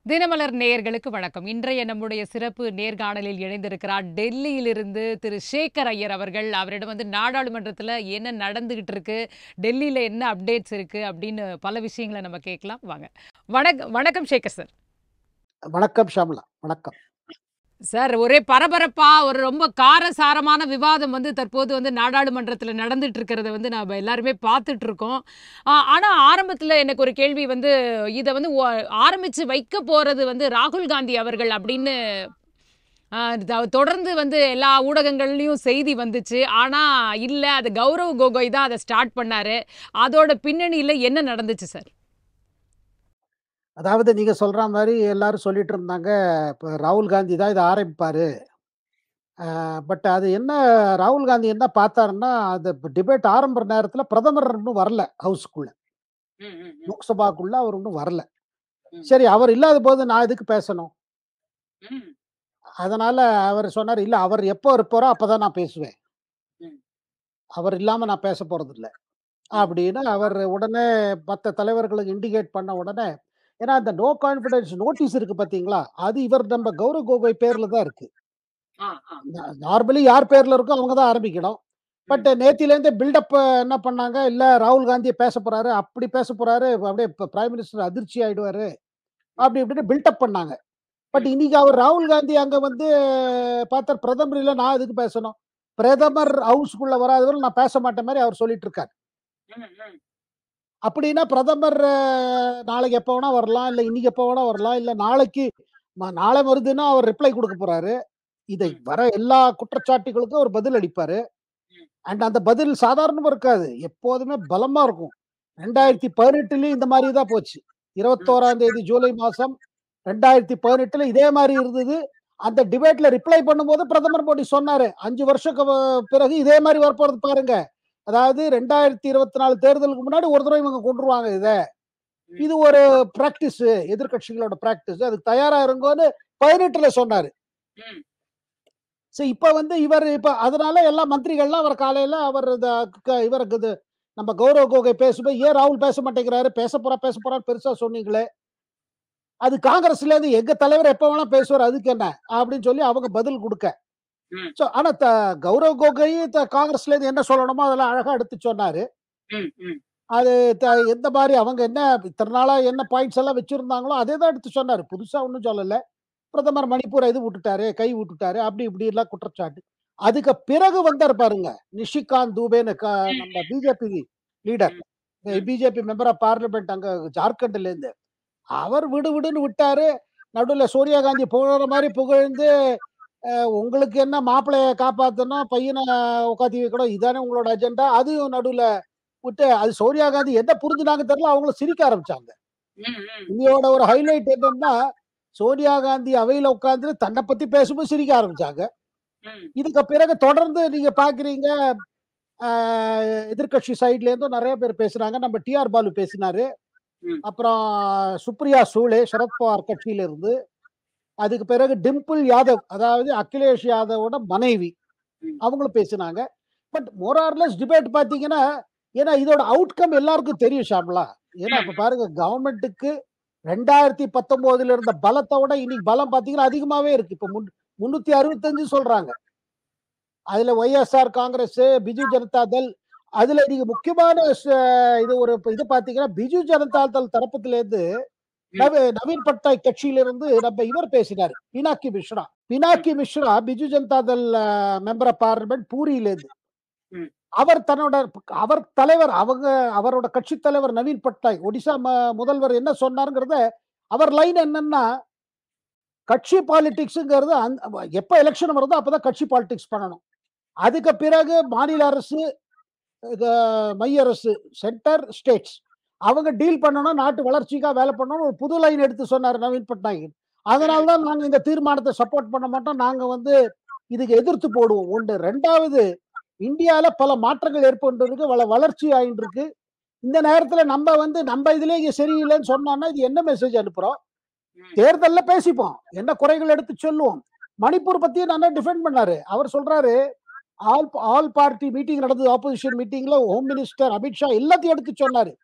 தினமலர் நேயர்களுக்கு வணக்கம் இன்றைய நம்முடைய சிறப்பு நேர்காணலில் இணைந்திருக்கிறார் டெல்லியிலிருந்து திரு சேகர் ஐயர் அவர்கள் அவரிடம் வந்து நாடாளுமன்றத்தில் என்ன நடந்துகிட்டு இருக்கு டெல்லியில என்ன அப்டேட்ஸ் இருக்கு அப்படின்னு பல விஷயங்களை நம்ம கேட்கலாம் வாங்க வணக்கம் வணக்கம் சேகர் சார் வணக்கம் ஷாம்லா வணக்கம் சார் ஒரே பரபரப்பா ஒரு ரொம்ப காரசாரமான விவாதம் வந்து தற்போது வந்து நாடாளுமன்றத்தில் நடந்துட்டு இருக்கிறத வந்து நம்ம எல்லாருமே பார்த்துட்டு இருக்கோம் ஆ, ஆனா ஆரம்பத்தில் எனக்கு ஒரு கேள்வி வந்து இதை வந்து ஒ- ஆரம்பிச்சு வைக்க போறது வந்து ராகுல் காந்தி அவர்கள் அப்படின்னு ஆ, த- தொடர்ந்து வந்து எல்லா ஊடகங்கள்லயும் செய்தி வந்துச்சு ஆனா இல்ல அது கௌரவ் கோகோய் தான் அதை ஸ்டார்ட் பண்ணாரு அதோட பின்னணியில என்ன நடந்துச்சு சார் அதாவது நீங்க சொல்ற மாதிரி எல்லாரும் சொல்லிட்டு இருந்தாங்க இப்போ ராகுல் காந்தி தான் இதை ஆரம்பிப்பாரு பட் அது என்ன ராகுல் காந்தி என்ன பார்த்தாருன்னா அந்த டிபேட் ஆரம்புற நேரத்தில் பிரதமர் இன்னும் வரல ஹவுஸ்க்குள்ள லோக்சபாக்குள்ள அவர் இன்னும் வரல ம். சரி அவர் இல்லாத போது நான் எதுக்கு பேசணும் ம், அதனால அவர் சொன்னார் இல்ல அவர் எப்போ இருப்பாரோ அப்பதான் நான் பேசுவேன் ம். அவர் இல்லாம நான் பேச போறது இல்ல அப்படின்னு அவர் உடனே மற்ற தலைவர்களுக்கு இண்டிகேட் பண்ண உடனே ஏன்னா அந்த நோ கான்ஃபிடன்ஸ் நோட்டீஸ் இருக்கு பாத்தீங்களா அது இவர் நம்ம கௌரவ் கோகோய் பேர்ல தான் இருக்கு ஆ, ஆ, நார்மலி யார் பேர்ல இருக்கோ அவங்க தான் ஆரம்பிக்கணும் பட் நேத்திலேருந்து பில்டப் என்ன பண்ணாங்க இல்ல ராகுல் காந்தி பேச போறாரு அப்படி பேச போறாரு அப்படியே பிரைம் மினிஸ்டர் அதிர்ச்சி ஆயிடுவாரு அப்படி இப்படின்னு பில்டப் பண்ணாங்க பட் இன்னைக்கு அவர் ராகுல் காந்தி அங்க வந்து பார்த்தார் பிரதமர் இல்ல நான் எதுக்கு பேசணும் பிரதமர் ஹவுஸ்க்குள்ள வராதவர் நான் பேச மாட்டேன் மாதிரி அவர் சொல்லிட்டு இருக்காரு ம், ம், அப்படின்னா பிரதமர் அஹ், நாளைக்கு எப்போ வேணா வரலாம் இல்ல இன்னைக்கு எப்போ வேணா வரலாம் இல்ல நாளைக்கு ம- நாளை வருதுன்னா அவர் ரிப்ளை கொடுக்க போறாரு இதை ம். வர எல்லா குற்றச்சாட்டுகளுக்கும் அவர் பதில் அளிப்பாரு ம். அண்ட் அந்த பதில் சாதாரணமா இருக்காது எப்போதுமே பலமா இருக்கும் ரெண்டாயிரத்தி பதினெட்டுலயும் இந்த மாதிரி தான் போச்சு இருபத்தோராம் தேதி ஜூலை மாசம் ரெண்டாயிரத்தி பதினெட்டுல இதே மாதிரி இருந்தது அந்த டிபேட்ல ரிப்ளை பண்ணும்போது பிரதமர் மோடி சொன்னாரு அஞ்சு வருஷம் பிறகு இதே மாதிரி வரப்போறது பாருங்க அதாவது ரெண்டாயிரத்தி இருபத்தி நாலு தேர்தலுக்கு முன்னாடி ஒரு தடவை இவங்க கொண்டுருவாங்க இத இது ஒரு பிராக்டிஸ் எதிர்க்கட்சிகளோட பிராக்டிஸ் அதுக்கு தயாரா இருங்கன்னு பதினெட்டுல சொன்னாரு ம். சரி இப்ப வந்து இவர் இப்ப அதனால எல்லா மந்திரிகள்லாம் அவர் காலையில அவர் இந்த க- இவருக்கு இது நம்ம கௌரவ கோகை பேசும்போது ஏன் ராகுல் பேச மாட்டேங்கிறாரு பேச போறா பேச போறான்னு பெருசா சொன்னீங்களே அது காங்கிரஸ்ல இருந்து எங்க தலைவர் எப்ப வேணா பேசுவார் அதுக்கு என்ன அப்படின்னு சொல்லி அவங்க பதில் கொடுக்க ம். சோ ஆனா த- கௌரவ் கோகை த- காங்கிரஸ்ல இருந்து என்ன சொல்லணுமோ அதெல்லாம் அழகா எடுத்து சொன்னாரு ம், ம், அது த- எந்த மாதிரி அவங்க என்ன இத்தனை நாளா என்ன பாயிண்ட்ஸ் எல்லாம் வச்சிருந்தாங்களோ அதே தான் எடுத்து சொன்னாரு புதுசா ஒன்றும் சொல்லல பிரதமர் மணிப்பூர் இது விட்டுட்டாரு கை விட்டுட்டாரு அப்படி இப்படி எல்லாம் குற்றச்சாட்டு அதுக்கு பிறகு வந்தார் பாருங்க நிஷிகாந்த் தூபேன்னு க- நம்ம பிஜேபி லீடர் ம். பிஜேபி மெம்பர் ஆஃப் பார்லிமெண்ட் அங்க ஜார்க்கண்ட்ல இருந்து அவர் விடு விடுன்னு விட்டாரு நடுவுல சோனியா காந்தி புகழற மாதிரி புகழ்ந்து அஹ், உங்களுக்கு என்ன மாப்பிள்ளைய காப்பாத்தணும் பையனை உட்காத்தி வைக்கணும் இதானே உங்களோட அஜெண்டா அதையும் நடுவுல விட்டு அது சோனியா காந்தி என்ன புரிஞ்சுனாங்க தெரியல அவங்களும் சிரிக்க ஆரம்பிச்சாங்க ம், ம், இன்னையோட ஒரு ஹைலைட் என்னன்னா சோனியா காந்தி அவையில உட்கார்ந்து தன்னை பத்தி பேசும்போது சிரிக்க ஆரம்பிச்சாங்க ம், இதுக்கு பிறகு தொடர்ந்து நீங்க பாக்குறீங்க ஆஹ், எதிர்க்கட்சி சைட்ல இருந்தும் நிறைய பேர் பேசுறாங்க நம்ம டிஆர் பாலு பேசினாரு ம். அப்புறம் சுப்ரியா சூலே சரத்பவார் கட்சியில இருந்து அதுக்கு பிறகு டிம்பிள் யாதவ் அதாவது அகிலேஷ் யாதவோட மனைவி ம். அவங்களும் பேசினாங்க பட் மோரார்லெஸ் டிபேட் பாத்தீங்கன்னா ஏன்னா இதோட அவுட்கம் எல்லாருக்கும் தெரியும் ஷாம்லா ஏன்னா இப்ப பாருங்க கவர்மெண்ட்டுக்கு ரெண்டாயிரத்தி பத்தொன்பதுல இருந்த பலத்தோட இன்னைக்கு பலம் பாத்தீங்கன்னா அதிகமாவே இருக்கு இப்ப முன் முன்னூத்தி அறுபத்தஞ்சு சொல்றாங்க அதுல ஒய்எஸ்ஆர் காங்கிரஸ் பிஜு ஜனதா தள் அதுல நீங்க முக்கியமான ச- இது ஒரு இப்ப இது பாத்தீங்கன்னா பிஜு ஜனதா தள் தரப்புல இருந்து நவ- நவீன் பட்நாயக் கட்சியில இருந்து நம்ம இவர் பேசினாரு Pinaki Mishra Pinaki Mishra Biju Janata Dal member of parliament பூரியில இருந்து ம். அவர் தன்னோட அவர் தலைவர் அவங்க அவரோட கட்சி தலைவர் நவீன் பட்நாயக் ஒடிசா ம- முதல்வர் என்ன சொன்னாருங்கிறத அவர் லைன் என்னன்னா கட்சி பாலிடிக்ஸ்ங்கிறது அந்த எப்ப எலெக்ஷன் வருதோ அப்பதான் கட்சி பாலிடிக்ஸ் பண்ணணும் அதுக்கு பிறகு மாநில அரசு இது, மைய அரசு சென்டர் ஸ்டேட்ஸ் அவங்க டீல் பண்ணணும் நாட்டு வளர்ச்சிக்காக வேலை பண்ணணும் ஒரு புது லைன் எடுத்து சொன்னார் நவீன் பட்நாயக் அதனால தான் நாங்க இந்த தீர்மானத்தை சப்போர்ட் பண்ண மாட்டோம் நாங்க வந்து இதுக்கு எதிர்த்து போடுவோம் ஒன்று ரெண்டாவது இந்தியால பல மாற்றங்கள் ஏற்பட்டு இருக்கு பல வளர்ச்சி ஆயிட்டு இருக்கு இந்த நேரத்துல நம்ம வந்து நம்ம இதுலயே இங்க சரியில்லைன்னு சொன்னோம்னா இது என்ன மெசேஜ் அனுப்புறோம் ம். தேர்தல்ல பேசிப்போம் என்ன குறைகள் எடுத்து சொல்லுவோம் மணிப்பூர் பத்தியும் நல்லா டிஃபெண்ட் பண்ணாரு அவர் சொல்றாரு ஆல் ஆல் பார்ட்டி மீட்டிங் நடந்தது ஆப்போசிஷன் மீட்டிங்ல ஹோம் மினிஸ்டர் அமித்ஷா எல்லாத்தையும் எடுத்து சொன்னாரு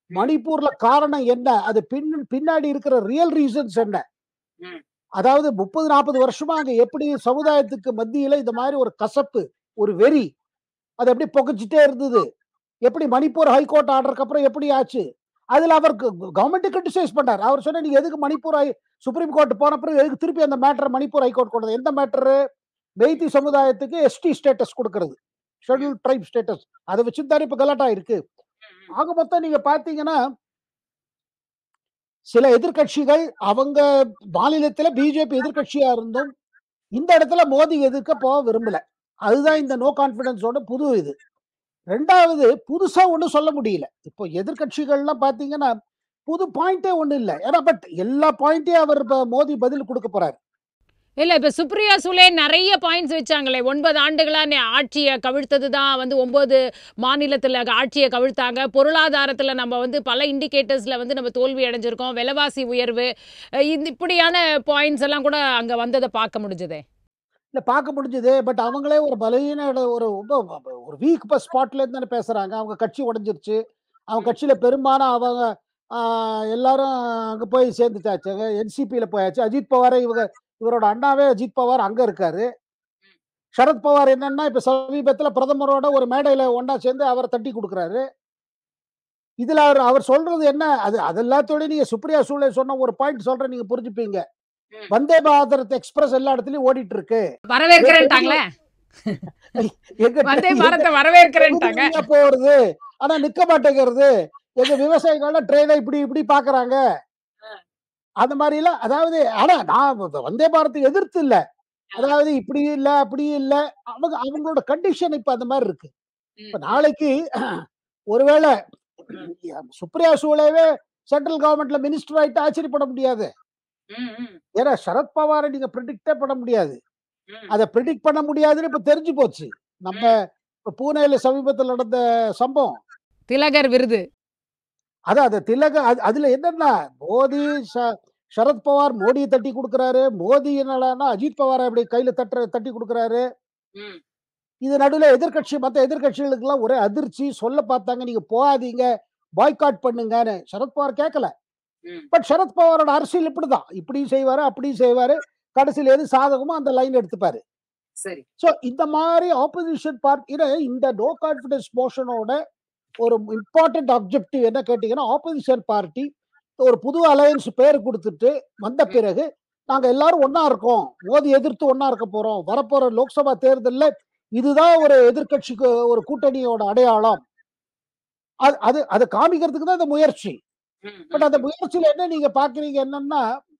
மணிப்பூர்ல காரணம் என்ன அது பின் பின்னாடி இருக்கிற ரியல் ரீசன்ஸ் என்ன ம். அதாவது முப்பது நாற்பது வருஷமா அங்க எப்படி சமுதாயத்துக்கு மத்தியில இந்த மாதிரி ஒரு கசப்பு ஒரு வெறி அது எப்படி புகைச்சிட்டே இருந்தது எப்படி மணிப்பூர் ஹைகோர்ட் ஆர்டருக்கு அப்புறம் எப்படி ஆச்சு அதுல அவர் கவர்மெண்ட் கிரிட்டிசைஸ் பண்ணார் அவர் சொன்ன நீங்க எதுக்கு மணிப்பூர் ஹை சுப்ரீம் கோர்ட் போன பிறகு எதுக்கு திருப்பி அந்த மேட்டர் மணிப்பூர் ஹைகோர்ட் கொண்டது எந்த மேட்டரு மெய்தி சமுதாயத்துக்கு எஸ்டி ஸ்டேட்டஸ் கொடுக்கறது ஷெட்யூல் ட்ரைப் ஸ்டேட்டஸ் அதை வச்சு தானே இப்ப கலாட்டா இருக்கு ஆக மொத்தம் நீங்க பாத்தீங்கன்னா சில எதிர்க்கட்சிகள் அவங்க மாநிலத்துல பிஜேபி எதிர்க்கட்சியா இருந்தும் இந்த இடத்துல மோடி எதிர்க்க போக விரும்பல அதுதான் இந்த நோ கான்பிடன்ஸோட புது இது ரெண்டாவது புதுசா ஒண்ணும் சொல்ல முடியல இப்போ எதிர்க்கட்சிகள்லாம் பாத்தீங்கன்னா புது பாயிண்டே ஒண்ணு இல்ல ஏன்னா பட் எல்லா பாயிண்ட்டையும் அவர் இப்ப மோடி பதில் கொடுக்க போறாரு இல்ல இப்ப சுப்ரியா சுலே நிறைய பாயிண்ட்ஸ் வச்சாங்களே ஒன்பது ஆண்டுகளா நே- ஆட்சியை கவிழ்த்தது தான் வந்து ஒன்பது மாநிலத்துல ஆட்சியை கவிழ்த்தாங்க பொருளாதாரத்துல நம்ம வந்து பல இண்டிகேட்டர்ஸ்ல வந்து நம்ம தோல்வி அடைஞ்சிருக்கோம் விலைவாசி உயர்வு அஹ் இந்த இப்படியான பாயிண்ட்ஸ் எல்லாம் கூட அங்க வந்ததை பார்க்க முடிஞ்சதே இல்ல பார்க்க முடிஞ்சது பட் அவங்களே ஒரு பலவீன இட- ஒரு ரொம்ப ஒரு வீக் ஸ்பாட்ல இருந்து தானே பேசுறாங்க அவங்க கட்சி உடைஞ்சிருச்சு அவங்க கட்சியில பெரும்பாலும் அவங்க ஆஹ், எல்லாரும் அங்க போய் சேர்ந்துட்டாச்சு என்சிபியில போயாச்சு அஜித் பவாரை இவங்க இவரோட அண்ணாவே அஜித் பவார் அங்க இருக்காரு சரத் பவார் என்னன்னா இப்ப சமீபத்துல பிரதமரோட ஒரு மேடையில ஒண்ணா சேர்ந்து அவரை தட்டி கொடுக்குறாரு இதுல அவர் அவர் சொல்றது என்ன அது அது எல்லாத்தோட நீங்க சுப்ரியா சூழலை சொன்ன ஒரு பாயிண்ட் சொல்றேன் நீங்க புரிஞ்சுப்பீங்க ம். வந்தே பாரத் எக்ஸ்பிரஸ் எல்லா இடத்துலயும் ஓடிட்டு இருக்கு வரவேற்கிறேன்ட்டாங்களே எங்க வந்தே எங்க பாரத்தை வரவேற்கிறேன்ட்டாங்க தொகுதி வழியா போறது ஆனா நிக்க மாட்டேங்கிறது எங்க விவசாயிகள் ட்ரெயினை இப்படி இப்படி பாக்குறாங்க அந்த மாதிரி எல்லாம் அதாவது ஆனா நான் வ- வந்தே பாரத் எதிர்த்து இல்ல அதாவது இப்படி இல்ல அப்படி இல்ல அவங்க அவங்களோட கண்டிஷன் இப்ப அந்த மாதிரி இருக்கு இப்ப நாளைக்கு ஒருவேளை சுப்ரியா சூழவே சென்ட்ரல் கவர்மெண்ட்ல மினிஸ்டர் ஆயிட்டு ஆச்சரியப்பட முடியாது ஏன்னா சரத் பவாரை நீங்க ப்ரிடிக்டே பண்ண முடியாது அதை ப்ரிடிக்ட் பண்ண முடியாதுன்னு இப்ப தெரிஞ்சு போச்சு நம்ம இப்ப பூனேல சமீபத்தில் நடந்த சம்பவம் திலகர் விருது அதான் அது திலக அது- அதுல என்னன்னா மோடி ச- சரத் பவார் மோடியை தட்டி கொடுக்கறாரு மோடி என்னடான்னா அஜித் பவாரை அப்படி கையில தட்டுற தட்டி கொடுக்கறாரு இது நடுவுல எதிர்க்கட்சி மத்த எதிர்க்கட்சிகளுக்கு எல்லாம் ஒரே அதிர்ச்சி சொல்ல பார்த்தாங்க நீங்க போகாதீங்க பாய்காட் பண்ணுங்கன்னு சரத்பவார் கேட்கல பட் சரத்பவாரோட அரசியல் இப்படிதான் இப்படியும் செய்வாரு அப்படியும் செய்வாரு கடைசியில் எது சாதகமோ அந்த லைன் எடுத்துப்பாரு சரி ஸோ இந்த மாதிரி ஆப்போசிஷன் பார்ட்டி இந்த நோ கான்ஃபிடன்ஸ் மோஷனோட ஒரு இம்பார்ட்டன்ட் அப்ஜெக்டிவ் என்ன கேட்டீங்கன்னா ஆப்போசிஷன் பார்ட்டி ஒரு புது அலையன்ஸ் பேர் கொடுத்துட்டு வந்த பிறகு நாங்க எல்லாரும் ஒண்ணா இருக்கோம் மோதி எதிர்த்து ஒண்ணா இருக்க போறோம் வரப்போற லோக்சபா தேர்தல்ல இதுதான் ஒரு எதிர்க்கட்சிக்கு ஒரு கூட்டணியோட அடையாளம் அது அது அது காமிக்கிறதுக்கு தான் இந்த முயற்சி பட் அந்த முயற்சியில என்ன நீங்க பாக்குறீங்க என்னன்னா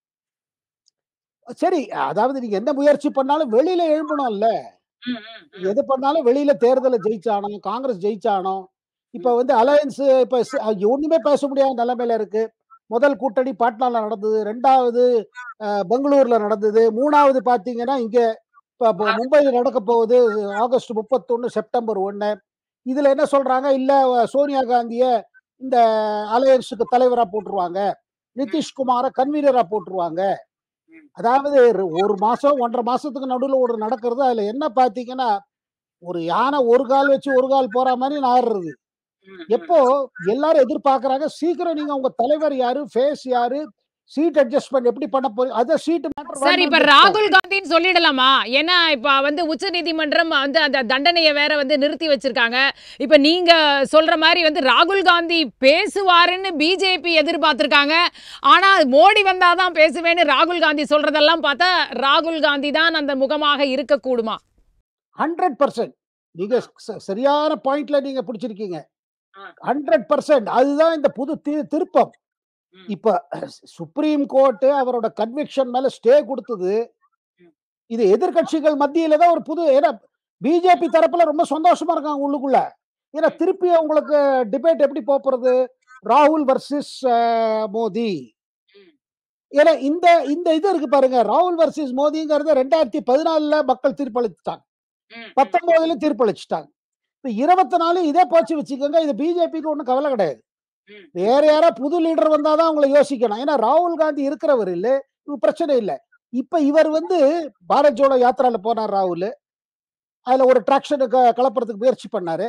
சரி அதாவது நீங்க என்ன முயற்சி பண்ணாலும் வெளியில எழும்பணும்ல எது பண்ணாலும் வெளியில தேர்தலை ஜெயிச்சானோ காங்கிரஸ் ஜெயிச்சானோ இப்ப வந்து அலையன்ஸ் இப்ப சி- அஹ் ஒண்ணுமே பேச முடியாத நிலைமையில இருக்கு முதல் கூட்டணி பாட்னால நடந்தது ரெண்டாவது அஹ், பெங்களூர்ல நடந்தது மூணாவது பாத்தீங்கன்னா இங்க இப்ப இப்ப மும்பைல நடக்க போகுது ஆகஸ்ட் முப்பத்தொன்னு செப்டம்பர் ஒண்ணு இதுல என்ன சொல்றாங்க இல்ல அஹ், சோனியா காந்திய இந்த அலையன்ஸுக்கு தலைவரா போட்டுருவாங்க நிதிஷ்குமார கன்வீனரா போட்டுருவாங்க அதாவது ஒரு- ஒரு மாசம் ஒன்றரை மாசத்துக்கு நடுவுல ஒரு நடக்கிறது அதுல என்ன பாத்தீங்கன்னா ஒரு யானை ஒரு கால் வச்சு ஒரு கால் போற மாதிரி நாடுறது எப்போ எல்லாரும் எதிர்பார்க்கறாங்க சீக்கிரம் நீங்க உங்க தலைவர் யாரு ஃபேஸ் யாரு சீட் அட்ஜஸ்ட்மெண்ட் எப்படி பண்ண போறீங்க அத சீட் சார் இப்ப ராகுல் காந்தின்னு சொல்லிடலாமா ஏன்னா இப்ப வந்து உச்ச நீதிமன்றம் வந்து அந்த தண்டனையை வேற வந்து நிறுத்தி வச்சிருக்காங்க இப்ப நீங்க சொல்ற மாதிரி வந்து ராகுல் காந்தி பேசுவாருன்னு பிஜேபி எதிர்பார்த்திருக்காங்க ஆனா மோடி வந்தாதான் பேசுவேன்னு ராகுல் காந்தி சொல்றதெல்லாம் பார்த்தா ராகுல் காந்தி தான் அந்த முகமாக இருக்கக்கூடுமா ஹண்ட்ரட் பர்சன்ட் நீங்க ச- சரியான பாயிண்ட்ல நீங்க பிடிச்சிருக்கீங்க ஆ. ஹண்ட்ரட் பர்சன்ட் அதுதான் இந்த புது தி- திருப்பம் ம். இப்ப சுப்ரீம் கோர்ட் அவரோட கன்விக்ஷன் மேல ஸ்டே கொடுத்தது ம். இது எதிர்க்கட்சிகள் மத்தியில தான் ஒரு புது ஏன்னா பிஜேபி தரப்புல ரொம்ப சந்தோஷமா இருக்காங்க உள்ளுக்குள்ள ஏன்னா திருப்பி உங்களுக்கு டிபேட் எப்படி போப் போறது ராகுல் வர்சஸ் மோடி ம். ஏன்னா இந்த இந்த இது இருக்கு பாருங்க ராகுல் வர்சஸ் மோடிங்கிறது ரெண்டாயிரத்தி பதினாலுல மக்கள் தீர்ப்பளித்தாங்க பத்தொன்பதுல தீர்ப்பளிச்சுட்டாங்க இப்ப இருபத்தி நாலு இதே போச்சு வச்சுக்கோங்க இது பிஜேபிக்கு ஒன்றும் கவலை கிடையாது ம். வேற யாரா புது லீடர் வந்தாதான் அவங்களை யோசிக்கணும் ஏன்னா ராகுல் காந்தி இருக்கிறவர் இல்ல இது பிரச்சனை இல்லை இப்ப இவர் வந்து பாரத் ஜோடோ யாத்திரால போனார் ராகுல் அதுல ஒரு டிராக்ஷன் கலப்புறதுக்கு முயற்சி பண்ணாரு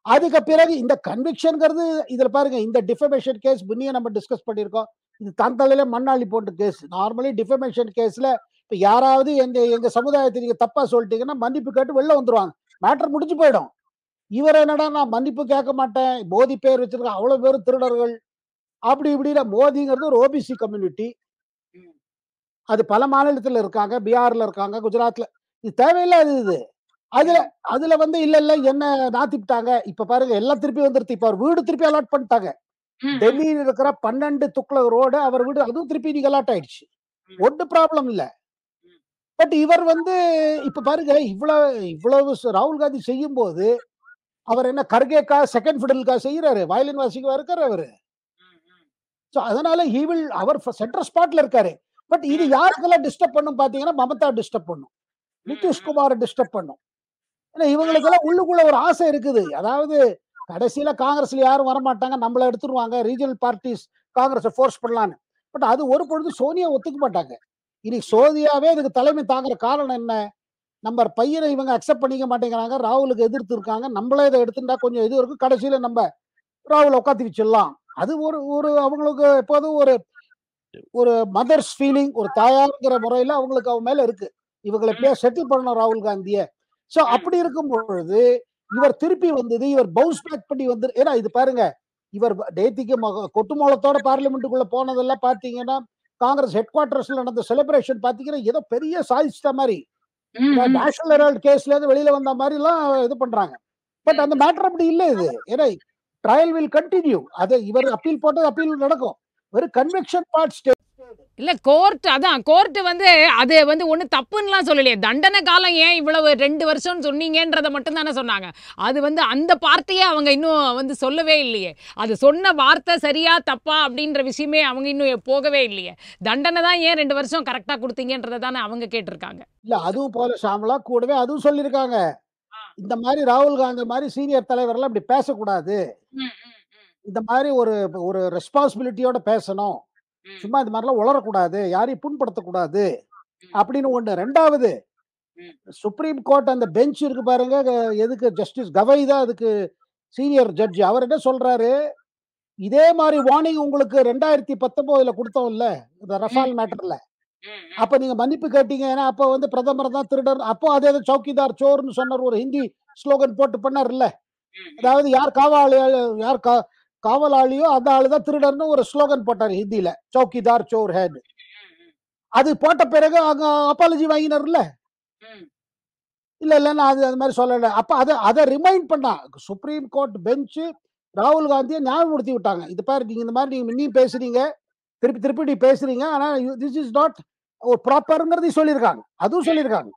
அதுக்கு பிறகு இந்த கன்விக்ஷன்ங்கிறது இதுல பாருங்க இந்த டிஃபமேஷன் கேஸ் முன்னையே நம்ம டிஸ்கஸ் பண்ணியிருக்கோம் இது தன் தலையில மண்ணாளி போட்ட கேஸ் நார்மலி டிஃபமேஷன் கேஸ்ல இப்ப யாராவது எங்க எங்க சமுதாயத்தை நீங்க தப்பா சொல்லிட்டீங்கன்னா மன்னிப்பு கேட்டு வெளில வந்துருவாங்க மேட்டர் முடிஞ்சு போயிடும் இவர் என்னடா நான் மன்னிப்பு கேட்க மாட்டேன் மோதி பேர் வச்சிருக்கேன் அவ்வளவு பேரும் திருடர்கள் அப்படி இப்படின்னா மோதிங்கிறது ஒரு ஓபிசி கம்யூனிட்டி ம். அது பல மாநிலத்துல இருக்காங்க பீகார்ல இருக்காங்க குஜராத்ல இது தேவையில்லாத இது அதுல அதுல வந்து இல்ல இல்ல என்ன நாத்திட்டாங்க இப்ப பாருங்க எல்லாம் திருப்பி வந்துருச்சு இப்ப அவர் வீடு திருப்பி அலாட் பண்ணிட்டாங்க ம், ம். டெல்லியில் இருக்கிற பன்னெண்டு துக்ளக் ரோடு அவர் வீடு அதுவும் திருப்பி நீங்க அலாட் ஆயிடுச்சு ம். ஒன்று ப்ராப்ளம் இல்ல ம். பட் இவர் வந்து இப்ப பாருங்க இவ்வளவு இவ்வளவு ச- ராகுல் காந்தி செய்யும் போது அவர் என்ன கர்கேக்கா செகண்ட் ஃபிடலுக்கா செய்யறாரு வயலின் வாசிக்கவா இருக்காரு அவரு ம், ம். சோ அதனால he will அவர் சென்ட்ரல் ஸ்பாட்ல இருக்காரு பட் இது ம். யாருக்கெல்லாம் டிஸ்டர்ப் பண்ணும் பாத்தீங்கன்னா மமதா டிஸ்டர்ப் பண்ணும் நிதிஷ்குமார் டிஸ்டர்ப் பண்ணும் ஏன்னா இவங்களுக்கெல்லாம் உள்ளுக்குள்ள ஒரு ஆசை இருக்குது அதாவது கடைசியில காங்கிரஸ்ல யாரும் வரமாட்டாங்க நம்மள எடுத்துருவாங்க ரீஜனல் பார்ட்டிஸ் காங்கிரஸை ஃபோர்ஸ் பண்ணலான்னு பட் அது ஒரு பொழுது சோனியா ஒத்துக்க மாட்டாங்க இன்னைக்கு சோனியாவே இதுக்கு தலைமை தாங்குற காரணம் என்ன நம்ம பையனை இவங்க அக்செப்ட் பண்ணிக்க மாட்டேங்கிறாங்க ராகுலுக்கு எதிர்த்து இருக்காங்க நம்மளே இதை எடுத்துட்டா கொஞ்சம் இது இருக்கும் கடைசியில நம்ம ராகுல உட்காந்து வச்சிடலாம் அது ஒரு ஒரு அவங்களுக்கு எப்போதும் ஒரு ஒரு மதர்ஸ் ஃபீலிங் ஒரு தாயாருங்கிற முறையில அவங்களுக்கு அவன் மேல இருக்கு இவங்களை எப்படியா செட்டில் பண்ணணும் ராகுல் காந்திய சோ அப்படி இருக்கும் பொழுது இவர் திருப்பி வந்தது இவர் பவுன்ஸ் பேக் பண்ணி வந்து ஏன்னா இது பாருங்க இவர் நேத்திக்கு மக- கொட்டுமோளத்தோட பார்லிமெண்ட்டுக்குள்ள போனதெல்லாம் பாத்தீங்கன்னா காங்கிரஸ் ஹெட் குவார்டர்ஸ்ல நடந்த செலிப்ரேஷன் பாத்தீங்கன்னா ஏதோ பெரிய சாதிச்சிட்ட மாதிரி ம், ம். நேஷனல் ஹெரால்ட் கேஸ்ல இருந்து வெளியில வந்த மாதிரி எல்லாம் இது பண்றாங்க பட் அந்த மேட்டர் அப்படி இல்ல இது ஏன்னா ட்ரையல் வில் கண்டினியூ அது இவர் அப்பீல் போட்டு அப்பீல் நடக்கும் ஒரு கன்வெக்ஷன் பார்ட் ஸ்டே இல்ல கோர்ட் அதான் கோர்ட் வந்து அது வந்து ஒண்ணு தப்புன்னுலாம் சொல்லலையே தண்டனை காலம் ஏன் இவ்வளவு ரெண்டு வருஷம்னு சொன்னீங்கன்றத மட்டும் தானே சொன்னாங்க அது வந்து அந்த பார்ட்டியே அவங்க இன்னும் வந்து சொல்லவே இல்லையே அது சொன்ன வார்த்தை சரியா தப்பா அப்படின்ற விஷயமே அவங்க இன்னும் போகவே இல்லையே தண்டனை தான் ஏன் ரெண்டு வருஷம் கரெக்டா கொடுத்தீங்கன்றதை தானே அவங்க கேட்டிருக்காங்க இல்ல அதுவும் போல ஷாமலா கூடவே அதுவும் சொல்லியிருக்காங்க ஆ. இந்த மாதிரி ராகுல் காந்தி மாதிரி சீனியர் தலைவர்லாம் இப்படி பேசக்கூடாது ம், ம், ம், இந்த மாதிரி ஒரு ஒரு ரெஸ்பான்சிபிலிட்டியோட பேசணும் ம். சும்மா இந்த மாதிரிலாம் உளரக்கூடாது யாரையும் புண்படுத்தக்கூடாது ம். அப்படின்னு ஒண்ணு ரெண்டாவது ம். சுப்ரீம் கோர்ட் அந்த பெஞ்ச் இருக்கு பாருங்க க- எதுக்கு ஜஸ்டிஸ் கவை தான் அதுக்கு சீனியர் ஜட்ஜி அவர் என்ன சொல்றாரு இதே மாதிரி வார்னிங் உங்களுக்கு ரெண்டாயிரத்தி பத்தொன்பதுல கொடுத்தோம்ல இந்த ரஃபால் மேட்டர்ல ம், ம். அப்ப நீங்க மன்னிப்பு கேட்டீங்க ஏன்னா அப்ப வந்து பிரதமர் தான் திருடர் அப்போ அதே தான் சௌக்கிதார் சோர்னு சொன்னார் ஒரு ஹிந்தி ஸ்லோகன் போட்டு பண்ணார்ல ம், ம். அதாவது யார் காவலாளி யார் கா காவலாளியோ அந்த ஆளு தான் திருடர்னு ஒரு ஸ்லோகன் போட்டார் ஹிந்தில சௌக்கிதார் சோர் ஹேட் ம், ம். அது போட்ட பிறகு அங்க அப்பாலஜி வாங்கினார்ல ம். இல்ல இல்ல நான் அது அது மாதிரி சொல்லல அப்ப அதை அதை ரிமைண்ட் பண்ணா சுப்ரீம் கோர்ட் பெஞ்ச் ராகுல் காந்தியை ஞாபகப்படுத்தி விட்டாங்க இது பாரு நீங்க இந்த மாதிரி நீங்க இன்னும் பேசுறீங்க திருப்பி திருப்பி நீ பேசுறீங்க ஆனா திஸ் இஸ் நாட் ஒரு ப்ராப்பருங்கிறதையும் சொல்லியிருக்காங்க அதுவும் சொல்லியிருக்காங்க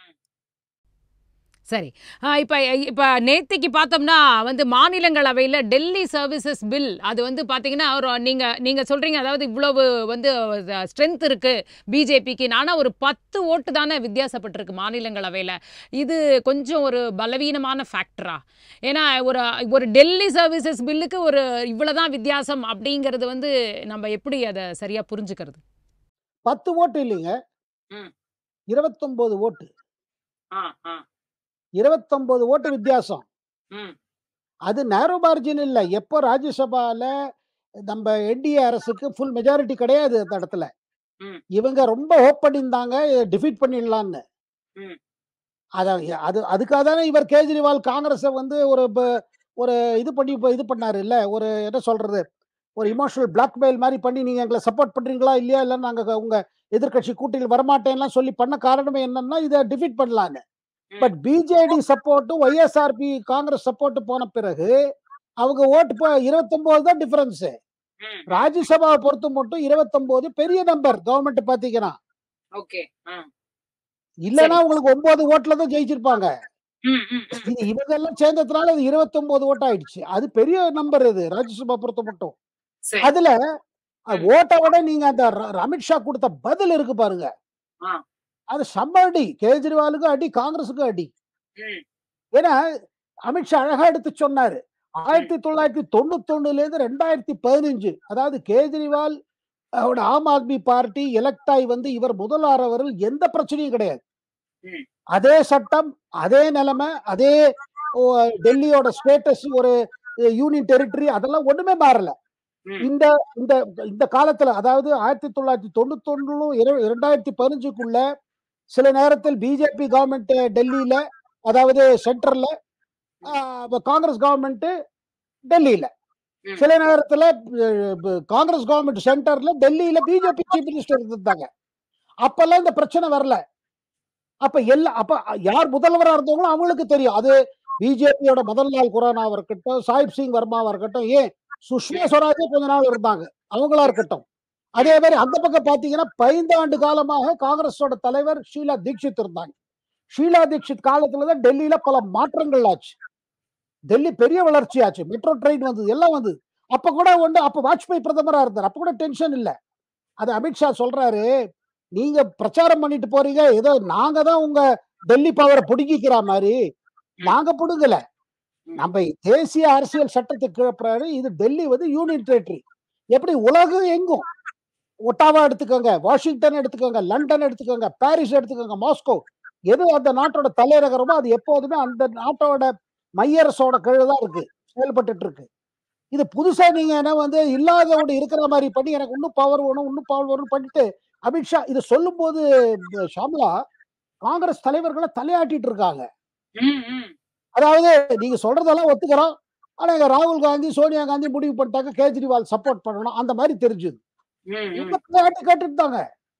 சரி இப்போ இப்போ நேத்திக்கு பார்த்தோம்னா வந்து மாநிலங்களவையில் டெல்லி சர்வீசஸ் பில் அது வந்து பார்த்தீங்கன்னா ஒரு நீங்கள் நீங்கள் சொல்கிறீங்க அதாவது இவ்வளவு வந்து ஸ்ட்ரென்த் இருக்குது பிஜேபிக்கு ஆனால் ஒரு பத்து ஓட்டு தானே வித்தியாசப்பட்டிருக்கு மாநிலங்களவையில் இது கொஞ்சம் ஒரு பலவீனமான ஃபேக்டரா ஏன்னா ஒரு ஒரு டெல்லி சர்வீசஸ் பில்லுக்கு ஒரு இவ்வளோதான் வித்தியாசம் அப்படிங்கிறது வந்து நம்ம எப்படி அதை சரியாக புரிஞ்சுக்கிறது பத்து ஓட்டு இல்லைங்க ம். இருபத்தொன்பது ஓட்டு ஆ, ஆ. இருபத்தொன்பது ஓட்டு வித்தியாசம் ம். அது நேரோ மார்ஜின் இல்ல எப்போ ராஜ்யசபால நம்ம என்டிஏ அரசுக்கு ஃபுல் மெஜாரிட்டி கிடையாது அந்த இடத்துல ம். இவங்க ரொம்ப ஹோப் பண்ணியிருந்தாங்க டிஃபீட் பண்ணிடலான்னு ம். அத அது அதுக்காக தானே இவர் கேஜ்ரிவால் காங்கிரஸை வந்து ஒரு ப- ஒரு இது பண்ணி இப்ப இது பண்ணாரு இல்ல ஒரு என்ன சொல்றது ஒரு இமோஷனல் பிளாக்மெயில் மாதிரி பண்ணி நீங்க எங்களை சப்போர்ட் பண்றீங்களா இல்லையா இல்ல நாங்க உங்க எதிர்க்கட்சி கூட்டில் வரமாட்டேன்லாம் சொல்லி பண்ண காரணமே என்னன்னா இதை டிஃபீட் பண்ணலான்னு ம். பட் பிஜேடி சப்போர்ட்டும் ஒய்எஸ்ஆர்பி காங்கிரஸ் சப்போர்ட் போன பிறகு அவங்க ஓட்டு இப்போ இருபத்தொன்பது தான் டிஃபரன்ஸ் ம். ராஜ்யசபாவை பொறுத்த மட்டும் இருபத்தொன்பது பெரிய நம்பர் கவர்மெண்ட் பாத்தீங்கன்னா ஓகே ஆ. இல்லைன்னா உங்களுக்கு ஒன்பது ஓட்டுல தான் ஜெயிச்சிருப்பாங்க ம், ம், ம். இது இவங்க எல்லாம் சேர்ந்ததுனால அது இருபத்தொன்பது ஓட்டு ஆயிடுச்சு அது பெரிய நம்பர் இது ராஜ்யசபா பொறுத்த மட்டும் சரி அதுல அஹ், ஓட்டை விட நீங்க அந்த ர- அமித்ஷா கொடுத்த பதில் இருக்கு பாருங்க ஆ. அது செம்ம அடி கேஜ்ரிவாலுக்கும் அடி காங்கிரஸுக்கும் அடி ம். ஏன்னா அமித்ஷா அழகா எடுத்து சொன்னாரு ஆயிரத்தி தொள்ளாயிரத்தி தொண்ணூத்தி ஒண்ணுல இருந்து ரெண்டாயிரத்தி பதினஞ்சு அதாவது கேஜ்ரிவால் அவரோட ஆம் ஆத்மி பார்ட்டி எலெக்ட் ஆகி வந்து இவர் முதல்வரில் எந்த பிரச்சனையும் கிடையாது ம். அதே சட்டம் அதே நிலைமை அதே ஓ, டெல்லியோட ஸ்டேட்டஸ் ஒரு யூனியன் டெரிட்டரி அதெல்லாம் ஒண்ணுமே மாறல ம். இந்த இந்த இந்த காலத்துல அதாவது ஆயிரத்தி தொள்ளாயிரத்தி தொண்ணூத்தொன்னுலும் இரண்டாயிரத்தி பதினஞ்சுக்குள்ள சில நேரத்தில் பிஜேபி கவர்மெண்ட் டெல்லியில அதாவது சென்டர்ல காங்கிரஸ் கவர்மெண்ட் டெல்லியில ம். சில நேரத்துல அஹ், ப- காங்கிரஸ் கவர்மெண்ட் சென்டர்ல டெல்லியில பிஜேபி சீஃப் மினிஸ்டர் இருந்தாங்க அப்பெல்லாம் இந்த பிரச்சனை வரல அப்ப எல்லா அப்ப யார் முதல்வரா இருந்தவங்களும் அவங்களுக்கு தெரியும் அது பிஜேபியோட முதல் நாள் குரானாவா இருக்கட்டும் சாஹிப் சிங் வர்மாவா இருக்கட்டும் ஏன் சுஷ்மா ஸ்வராஜே கொஞ்ச நாள் இருந்தாங்க அவங்களா இருக்கட்டும் அதே மாதிரி அந்த பக்கம் பாத்தீங்கன்னா பதினைந்து ஆண்டு காலமாக காங்கிரஸோட தலைவர் ஷீலா தீட்சித் இருந்தாங்க ஷீலா தீட்சித் காலத்துலதான் டெல்லியில பல மாற்றங்கள் ஆச்சு டெல்லி பெரிய வளர்ச்சி ஆச்சு மெட்ரோ ட்ரெயின் வந்தது எல்லாம் வந்தது அப்ப கூட வந்து அப்ப வாஜ்பாய் பிரதமரா இருந்தார் அப்ப கூட டென்ஷன் இல்ல அது அமித்ஷா சொல்றாரு நீங்க பிரச்சாரம் பண்ணிட்டு போறீங்க ஏதோ நாங்க தான் உங்க டெல்லி பவரை பிடுங்கிக்கிற மாதிரி நாங்க பிடுங்கல நம்ம தேசிய அரசியல் சட்டத்துக்கு கீழே இது டெல்லி வந்து யூனியன் டெரிட்டரி எப்படி உலகம் எங்கும் ஒட்டாவா எடுத்துக்கோங்க வாஷிங்டன் எடுத்துக்கோங்க லண்டன் எடுத்துக்கோங்க பாரிஸ் எடுத்துக்கோங்க மாஸ்கோ எது அந்த நாட்டோட தலைநகரமோ அது எப்போதுமே அந்த நாட்டோட மையரசோட கீழே தான் இருக்கு செயல்பட்டுட்டு இருக்கு இது புதுசா நீங்க என்ன வந்து இல்லாதவங்க இருக்கிற மாதிரி பண்ணி எனக்கு இன்னும் பவர் வேணும் இன்னும் பவர் வேணும் பண்ணிட்டு அமித்ஷா இது சொல்லும் போது ஷாம்லா காங்கிரஸ் தலைவர்களை தலையாட்டிட்டு இருக்காங்க ம், ம். அதாவது நீங்க சொல்றதெல்லாம் ஒத்துக்கிறோம் ஆனா இங்க ராகுல் காந்தி சோனியா காந்தி முடிவு பண்ணிட்டாங்க கேஜ்ரிவால் சப்போர்ட் பண்ணணும் அந்த மாதிரி தெரிஞ்சுது ம், ம். இவங்க விளையாட்டு கேட்டுட்டாங்க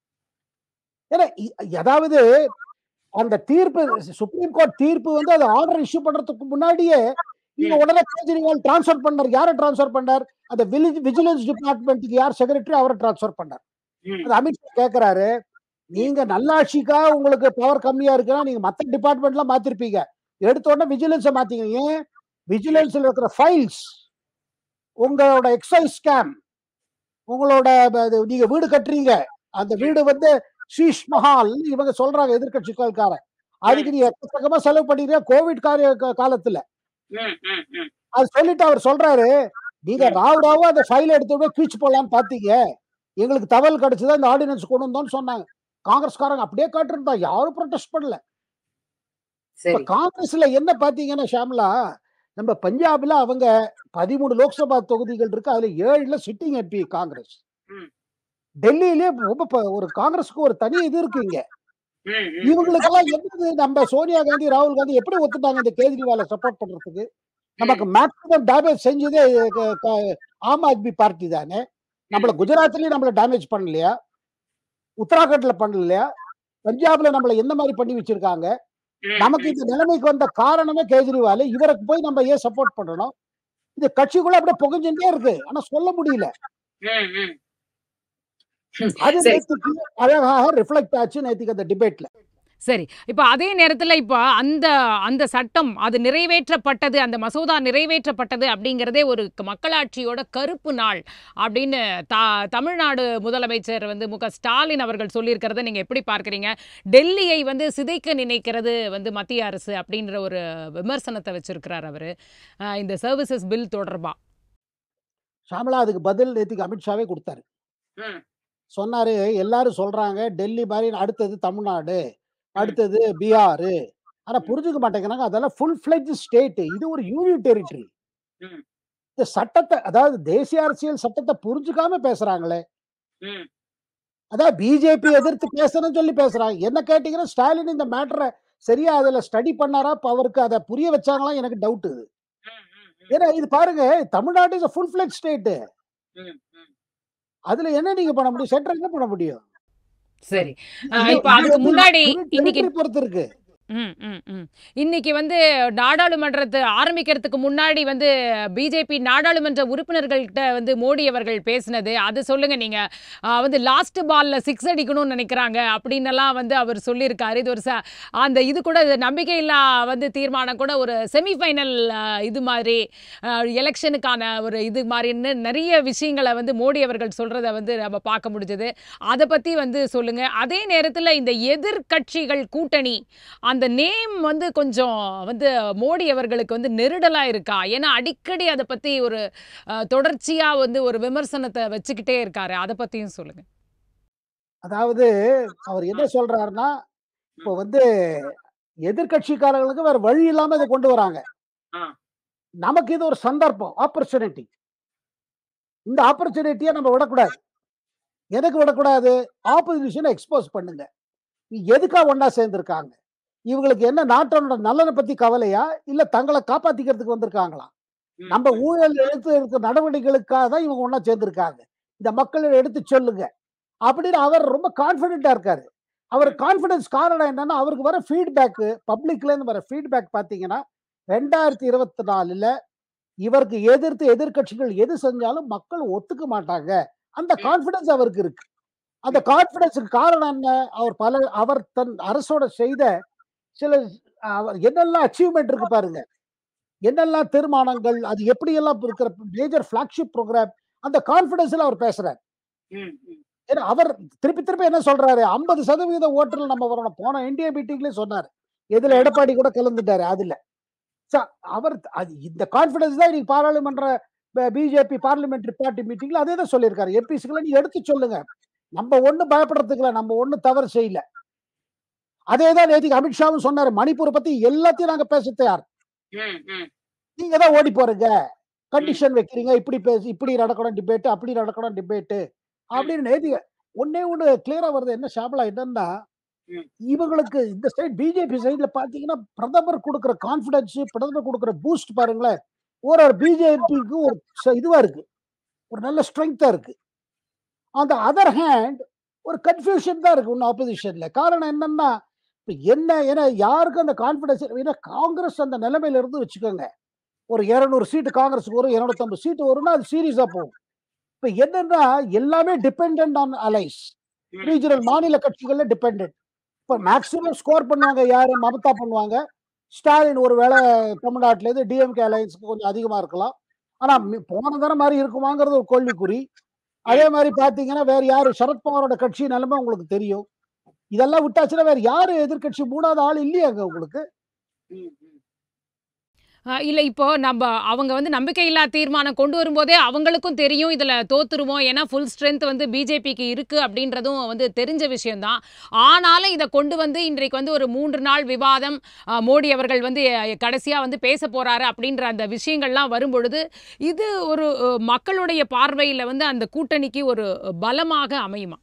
ஏன்னா இ- அதாவது அந்த தீர்ப்பு சுப்ரீம் கோர்ட் தீர்ப்பு வந்து அது ஆர்டர் இஷ்யூ பண்றதுக்கு முன்னாடியே இங்க உடனே கேஜ்ரிவால் டிரான்ஸ்ஃபர் பண்ணார் யாரை டிரான்ஸ்ஃபர் பண்ணார் அந்த வில்லேஜ் விஜிலன்ஸ் டிபார்ட்மெண்ட்டுக்கு யார் செக்ரட்டரி அவரை டிரான்ஸ்ஃபர் பண்ணார் ம். அது அமித்ஷா கேக்குறாரு நீங்க நல்லாட்சிக்காக உங்களுக்கு பவர் கம்மியா இருக்குன்னா நீங்க மத்த டிபார்ட்மெண்ட்லாம் மாத்திருப்பீங்க எடுத்த உடனே விஜிலன்ஸை மாத்தீங்க ஏன் விஜிலன்ஸ்ல இருக்கிற ஃபைல்ஸ் உங்களோட எக்ஸைஸ் ஸ்கேம் உங்களோட ப- இது நீங்க வீடு கட்டுறீங்க அந்த வீடு வந்து ஷீஷ் மஹால் இவங்க சொல்றாங்க எதிர்கட்சிக்காரன் அதுக்கு நீ எக்கச்சக்கமா செலவு பண்ணிடுற கோவிட் காரிய கா- காலத்துல ம், ம், ம். அது சொல்லிட்டு அவர் சொல்றாரு நீங்க ராவ் ராவா அந்த ஃபைல் எடுத்து போய் கீச்சு போடலான்னு பாத்தீங்க எங்களுக்கு தகவல் கிடைச்சதா இந்த ஆர்டினன்ஸ் கொண்டு வந்தோம்னு சொன்னாங்க காங்கிரஸ்காரங்க அப்படியே காட்டிருந்தா யாரும் ப்ரொடெஸ்ட் பண்ணல இப்ப சரி காங்கிரஸ்ல என்ன பாத்தீங்கன்னா ஷாம்லா நம்ம பஞ்சாப்ல அவங்க பதிமூணு லோக்சபா தொகுதிகள் இருக்கு அதுல ஏழுல சிட்டிங் எம்பி காங்கிரஸ் ம். டெல்லியிலே ரொம்ப ப- ஒரு காங்கிரஸுக்கு ஒரு தனி இது இருக்கு இங்க ம், ம். இவங்களுக்கெல்லாம் என்னது நம்ம சோனியா காந்தி ராகுல் காந்தி எப்படி ஒத்துட்டாங்க இந்த கேஜ்ரிவாலை சப்போர்ட் பண்றதுக்கு நமக்கு மேக்ஸிமம் டேமேஜ் செஞ்சதே க- க- ஆம் ஆத்மி பார்ட்டி தானே நம்மள குஜராத்லயும் நம்மள டேமேஜ் பண்ணலையா உத்தராகண்ட்ல பண்ணலையா பஞ்சாப்ல நம்மள எந்த மாதிரி பண்ணி வச்சிருக்காங்க ம், நமக்கு இந்த நிலைமைக்கு வந்த காரணமே கேஜ்ரிவால் இவருக்கு போய் நம்ம ஏன் சப்போர்ட் பண்ணணும் இது கட்சிக்குள்ள அப்படியே புகஞ்சுட்டே இருக்கு ஆனா சொல்ல முடியல ம், ம். அது சரி. நேத்துக்கு அழகாக ரிஃப்ளெக்ட் ஆச்சு நேத்துக்கு அந்த டிபேட்ல சரி இப்போ அதே நேரத்தில் இப்போ அந்த அந்த சட்டம் அது நிறைவேற்றப்பட்டது அந்த மசோதா நிறைவேற்றப்பட்டது அப்படிங்கிறதே ஒரு க- மக்களாட்சியோட கருப்பு நாள் அப்படின்னு த தமிழ்நாடு முதலமைச்சர் வந்து மு க ஸ்டாலின் அவர்கள் சொல்லியிருக்கிறத நீங்கள் எப்படி பார்க்குறீங்க டெல்லியை வந்து சிதைக்க நினைக்கிறது வந்து மத்திய அரசு அப்படின்ற ஒரு விமர்சனத்தை வச்சிருக்கிறார் அவர் இந்த சர்வீசஸ் பில் தொடர்பா ஷாமலா அதுக்கு பதில் நேத்துக்கு அமித்ஷாவே கொடுத்தாரு ம். சொன்னாரு எல்லாரும் சொல்றாங்க டெல்லி மாதிரி அடுத்தது தமிழ்நாடு அடுத்தது பீகார் ஆனா புரிஞ்சுக்க மாட்டேங்கிறாங்க அதெல்லாம் ஃபுல் ஃபிளெஜ் ஸ்டேட் இது ஒரு யூனியன் டெரிட்டரி ம். இந்த சட்டத்தை அதாவது தேசிய அரசியல் சட்டத்தை புரிஞ்சுக்காம பேசுறாங்களே ம். அதான் பிஜேபி எதிர்த்து பேசணும்னு சொல்லி பேசுறாங்க என்ன கேட்டீங்கன்னா ஸ்டாலின் இந்த மேட்டரை சரியா அதுல ஸ்டடி பண்ணாரா அப்ப அவருக்கு அதை புரிய வச்சாங்களா எனக்கு டவுட் இது ம், ம், ம். ஏன்னா இது பாருங்க Tamil Nadu is full fledge state ம், ம். அதுல என்ன நீங்க பண்ண முடியும் சென்ட்ரல் என்ன பண்ண முடியும் சரி இது- இப்போ இது அதுக்கு வந்து முன்னாடி unit இன்னைக்கு territory பொறுத்து இருக்கு ம், ம், ம். இன்னைக்கு வந்து நாடாளுமன்றத்தை ஆரம்பிக்கிறதுக்கு முன்னாடி வந்து பிஜேபி நாடாளுமன்ற உறுப்பினர்கள்கிட்ட வந்து மோடி அவர்கள் பேசினது அது சொல்லுங்க நீங்க ஆ, வந்து லாஸ்ட் பால்ல சிக்ஸ் அடிக்கணும்னு நினைக்கிறாங்க அப்படின்னெல்லாம் வந்து அவர் சொல்லியிருக்காரு இது ஒரு ச- அந்த இது கூட இது நம்பிக்கையில்லா வந்து தீர்மானம் கூட ஒரு செமிஃபைனல் இது மாதிரி எலெக்ஷனுக்கான ஒரு இது மாதிரின்னு நிறைய விஷயங்களை வந்து மோடி அவர்கள் சொல்றத வந்து நம்ம பார்க்க முடிஞ்சது அதை பத்தி வந்து சொல்லுங்க அதே நேரத்தில் இந்த எதிர்க்கட்சிகள் கூட்டணி அந்த நேம் வந்து கொஞ்சம் வந்து மோடி அவர்களுக்கு வந்து நெருடலா இருக்கா ஏன்னா அடிக்கடி அதை பத்தி ஒரு அஹ், தொடர்ச்சியா வந்து ஒரு விமர்சனத்தை வச்சுக்கிட்டே இருக்காரு அதை பத்தியும் சொல்லுங்க அதாவது அவர் என்ன சொல்றாருன்னா இப்போ வந்து எதிர்கட்சிக்காரர்களுக்கு வேற வழி இல்லாம இதை கொண்டு வராங்க ஆ. நமக்கு இது ஒரு சந்தர்ப்பம் ஆப்பர்ச்சுனிட்டி இந்த ஆப்பர்ச்சுனிட்டியை நம்ம விடக்கூடாது எதுக்கு விடக்கூடாது ஆப்போசிஷனை எக்ஸ்போஸ் பண்ணுங்க எதுக்கா ஒண்ணா சேர்ந்திருக்காங்க இவங்களுக்கு என்ன நாட்டோட நலனை பத்தி கவலையா இல்ல தங்களை காப்பாத்திக்கிறதுக்கு வந்திருக்காங்களா ம், நம்ம ம். ஊழல் எடுத்து இருக்க நடவடிக்கைகளுக்காக தான் இவங்க ஒண்ணா சேர்ந்திருக்காங்க இந்த மக்கள் எடுத்து சொல்லுங்க அப்படின்னு அவர் ரொம்ப கான்பிடென்டா இருக்காரு அவர் கான்பிடன்ஸ் காரணம் என்னன்னா அவருக்கு வர ஃபீட்பேக் பப்ளிக்ல இருந்து வர ஃபீட்பேக் பாத்தீங்கன்னா ரெண்டாயிரத்தி இருபத்தி நாலுல இவருக்கு எதிர்த்து எதிர்க்கட்சிகள் எது செஞ்சாலும் மக்கள் ஒத்துக்க மாட்டாங்க அந்த கான்பிடன்ஸ் அவருக்கு இருக்கு அந்த கான்பிடன்ஸுக்கு காரணம் என்ன அவர் பல அவர் தன் அரசோட செய்த சில அவர் என்னெல்லாம் அச்சீவ்மெண்ட் இருக்கு பாருங்க என்னெல்லாம் தீர்மானங்கள் அது எப்படி எல்லாம் இருக்கிற மேஜர் பிளாக்ஷிப் ப்ரோக்ராம் அந்த கான்பிடன்ஸ்ல அவர் பேசுறாரு ம், ம். ஏன்னா அவர் திருப்பி திருப்பி என்ன சொல்றாரு ஐம்பது சதவீத ஓட்டுல நம்ம வரணும் போன இந்தியா மீட்டிங்லயே சொன்னாரு எதுல எடப்பாடி கூட கலந்துட்டாரு அதுல ச- அவர் அது இந்த கான்பிடன்ஸ் தான் இன்னைக்கு பாராளுமன்ற பிஜேபி பார்லிமெண்டரி பார்ட்டி மீட்டிங்ல அதே தான் சொல்லியிருக்காரு எம்பிசிகளை நீ எடுத்து சொல்லுங்க நம்ம ஒண்ணு பயப்படுறதுக்கு இல்ல நம்ம ஒண்ணு தவறு செய்யல அதே தான் நேற்றுக்கு அமித்ஷாவும் சொன்னாரு மணிப்பூர் பத்தி எல்லாத்தையும் நாங்க பேச தயார் ம், ம். நீங்க தான் ஓடி போறீங்க கண்டிஷன் வைக்கிறீங்க இப்படி பேசி இப்படி நடக்கணும் டிபேட் அப்படி நடக்கணும் டிபேட் அப்படின்னு நேதி ஒன்னே ஒண்ணு கிளியரா வருது என்ன ஷாபலா என்னன்னா ம். இவங்களுக்கு இந்த சைடு பிஜேபி சைடுல பாத்தீங்கன்னா பிரதமர் கொடுக்கிற கான்பிடன்ஸ் பிரதமர் கொடுக்கிற பூஸ்ட் பாருங்களேன் ஒரு பிஜேபிக்கு ஒரு ச- இதுவா இருக்கு ஒரு நல்ல ஸ்ட்ரென்த்தா இருக்கு அந்த அதர் ஹேண்ட் ஒரு கன்ஃபியூஷன் தான் இருக்கு இன்னும் ஆப்போசிஷன்ல காரணம் என்னன்னா இப்ப என்ன ஏன்னா யாருக்கும் அந்த கான்பிடன்ஸ் ஏன்னா காங்கிரஸ் அந்த நிலைமையில இருந்து வச்சுக்கோங்க ஒரு இருநூறு சீட்டு காங்கிரஸுக்கு வரும் இருநூத்தம்பது சீட்டு வரும்னா அது சீரியஸா போகும் இப்ப என்னன்னா எல்லாமே டிபெண்ட் ஆன் அலைஸ் ம். ரீஜனல் மாநில கட்சிகள்ல டிபெண்ட் இப்ப மேக்சிமம் ஸ்கோர் பண்ணுவாங்க யாரு மமதா பண்ணுவாங்க ஸ்டாலின் ஒரு வேளை தமிழ்நாட்டுல இருந்து டிஎம்கே அலையன்ஸ்க்கு கொஞ்சம் அதிகமா இருக்கலாம் ஆனா மி- போன தரம் மாதிரி இருக்குமாங்கிறது ஒரு கேள்விக்குறி அதே மாதிரி பாத்தீங்கன்னா வேற யாரு சரத்பவாரோட கட்சி நிலைமை உங்களுக்கு தெரியும் இதெல்லாம் விட்டாச்சுன்னா வேற யாரு எதிர்க்கட்சி மூணாவது ஆள் இல்லையாங்க உங்களுக்கு ம், ம். ஆ, இல்ல இப்போ நம்ம அவங்க வந்து நம்பிக்கையில்லா தீர்மானம் கொண்டு வரும்போதே அவங்களுக்கும் தெரியும் இதுல தோத்துருவோம் ஏன்னா ஃபுல் ஸ்ட்ரென்த் வந்து பிஜேபிக்கு இருக்கு அப்படின்றதும் வந்து தெரிஞ்ச விஷயம்தான் ஆனாலும் இதை கொண்டு வந்து இன்றைக்கு வந்து ஒரு மூன்று நாள் விவாதம் ஆ, மோடி அவர்கள் வந்து அஹ், கடைசியா வந்து பேச போறாரு அப்படின்ற அந்த விஷயங்கள்லாம் வரும்பொழுது இது ஒரு அஹ், மக்களுடைய பார்வையில வந்து அந்த கூட்டணிக்கு ஒரு பலமாக அமையுமா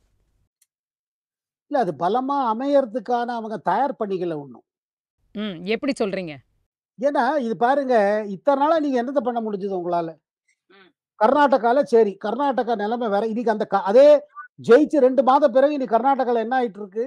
இல்ல அது பலமா அமையறதுக்கான அவங்க தயார் பண்ணிக்கல ஒண்ணும் ம் எப்படி சொல்றீங்க ஏன்னா இது பாருங்க இத்தனை நாளா நீங்க என்னத்தை பண்ண முடிஞ்சது உங்களால ம். கர்நாடகால சரி கர்நாடகா நிலைமை வேற இன்னைக்கு அந்த க- அதே ஜெயிச்சு ரெண்டு மாதம் பிறகு இன்னைக்கு கர்நாடகால என்ன ஆயிட்டு இருக்கு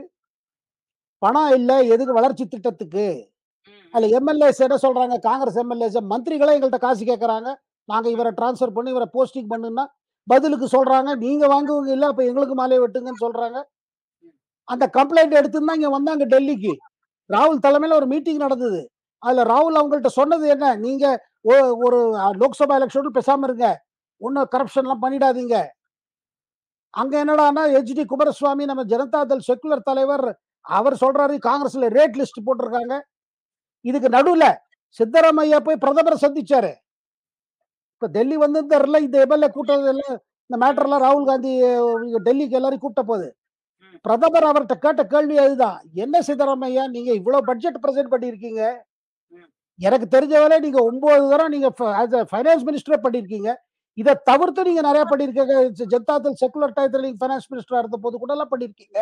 பணம் இல்ல எதுக்கு வளர்ச்சி திட்டத்துக்கு ம், அதுல எம்எல்ஏஸ் என்ன சொல்றாங்க காங்கிரஸ் எம்எல்ஏஸ் மந்திரிகளே எங்கள்கிட்ட காசு கேட்கறாங்க நாங்க இவரை டிரான்ஸ்ஃபர் பண்ணி இவரை போஸ்டிங் பண்ணுன்னா பதிலுக்கு சொல்றாங்க நீங்க வாங்குவீங்க இல்ல அப்ப எங்களுக்கு மாலையை வெட்டுங்கன்னு சொல்றாங்க அந்த கம்ப்ளைண்ட் எடுத்துன்னு தான் இங்க வந்தாங்க டெல்லிக்கு ராகுல் தலைமையில ஒரு மீட்டிங் நடந்தது அதுல ராகுல் அவங்கள்ட்ட சொன்னது என்ன நீங்க ஒ- ஒரு அஹ், லோக்சபா எலெக்ஷன் பேசாம இருங்க ஒன்னும் கரப்ஷன் எல்லாம் பண்ணிடாதீங்க அங்க என்னடான்னா ஹெச்டி குமாரசுவாமி நம்ம ஜனதா தள் செக்குலர் தலைவர் அவர் சொல்றாரு காங்கிரஸ்ல ரேட் லிஸ்ட் போட்டிருக்காங்க இதுக்கு நடுவுல சித்தராமையா போய் பிரதமரை சந்திச்சாரு இப்ப டெல்லி வந்திருந்தாருல இந்த எம்எல்ஏ கூட்டம் எல்லாம் இந்த மேட்டர் எல்லாம் ராகுல் காந்தி அஹ், டெல்லிக்கு எல்லாரையும் கூப்பிட்ட போது ம். பிரதமர் அவர்கிட்ட கேட்ட கேள்வி அதுதான் என்ன சித்தராமையா நீங்க இவ்வளவு பட்ஜெட் பிரசன்ட் பண்ணிருக்கீங்க ம். எனக்கு தெரிஞ்ச வரை நீங்க ஒன்பது தரம் நீங்க ஃபைனான்ஸ் மினிஸ்டரே பண்ணிருக்கீங்க இதை தவிர்த்து நீங்க நிறைய பண்ணிருக்கீங்க ஜனதா தள் செக்குலர் டயத்துல நீங்க ஃபைனான்ஸ் மினிஸ்டரா இருந்த போது கூட எல்லாம் பண்ணிருக்கீங்க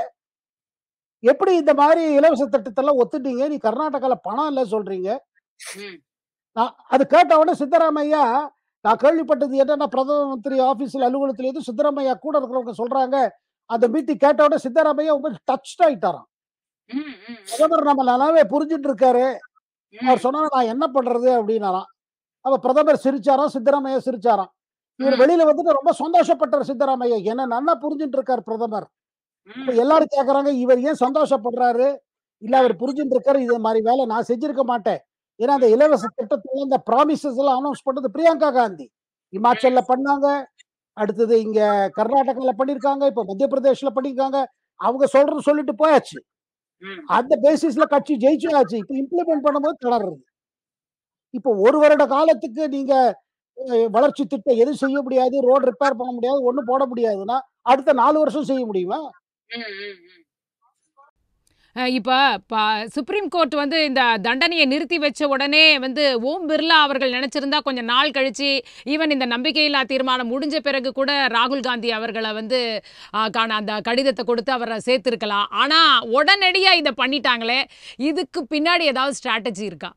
எப்படி இந்த மாதிரி இலவச திட்டத்தெல்லாம் ஒத்துட்டீங்க நீ கர்நாடகால பணம் இல்ல சொல்றீங்க ம். நான் அது கேட்ட உடனே சித்தராமையா நான் கேள்விப்பட்டது என்னன்னா பிரதம மந்திரி ஆபீஸ்ல அலுவலகத்துல இருந்து சித்தராமையா கூட இருக்கிறவங்க சொல்றாங்க அந்த மீட்டிங் கேட்ட உடனே சித்தராமையா ரொம்ப டச் ஆயிட்டாராம் ம், ம், ம். பிரதமர் நம்ம நல்லாவே புரிஞ்சுட்டு இருக்காரு ம். அவர் சொன்னா நான் என்ன பண்றது அப்படின்னாராம் அப்ப பிரதமர் சிரிச்சாராம் சித்தராமையா சிரிச்சாராம் இவர் ம். வெளியில வந்துட்டு ரொம்ப சந்தோஷப்பட்டார் சித்தராமையா என்ன நல்லா புரிஞ்சுட்டு இருக்காரு பிரதமர் இப்ப ம். எல்லாரும் கேக்குறாங்க இவர் ஏன் சந்தோஷப்படுறாரு இல்ல அவர் புரிஞ்சுட்டு இருக்காரு இது மாதிரி வேலை நான் செஞ்சிருக்க மாட்டேன் ஏன்னா அந்த இலவச திட்டத்துல இந்த ப்ராமிசஸ் எல்லாம் அனௌன்ஸ் பண்ணது பிரியங்கா காந்தி இமாச்சல்ல பண்ணாங்க அடுத்தது இங்க கர்நாடகால பண்ணிருக்காங்க இப்ப மத்திய பிரதேஷ்ல பண்ணிருக்காங்க அவங்க சொல்றது சொல்லிட்டு போயாச்சு ம். அந்த பேசிஸ்ல கட்சி ஜெயிச்சாச்சு இப்ப இம்ப்ளிமெண்ட் பண்ணும்போது தளர்றது இப்போ ஒரு வருட காலத்துக்கு நீங்க அஹ், வளர்ச்சி திட்டம் எதுவும் செய்ய முடியாது ரோடு ரிப்பேர் பண்ண முடியாது ஒண்ணும் போட முடியாதுன்னா அடுத்த நாலு வருஷம் செய்ய முடியுமா ம், ம், ம். அஹ் இப்ப ப சுப்ரீம் கோர்ட் வந்து இந்த தண்டனையை நிறுத்தி வச்ச உடனே வந்து ஓம் பிர்லா அவர்கள் நினைச்சிருந்தா கொஞ்சம் நாள் கழிச்சு ஈவன் இந்த நம்பிக்கையில்லா தீர்மானம் முடிஞ்ச பிறகு கூட ராகுல் காந்தி அவர்களை வந்து ஆஹ், காண அந்த கடிதத்தை கொடுத்து அவரை சேர்த்திருக்கலாம் ஆனா உடனடியா இதை பண்ணிட்டாங்களே இதுக்கு பின்னாடி ஏதாவது ஸ்ட்ராட்டஜி இருக்கா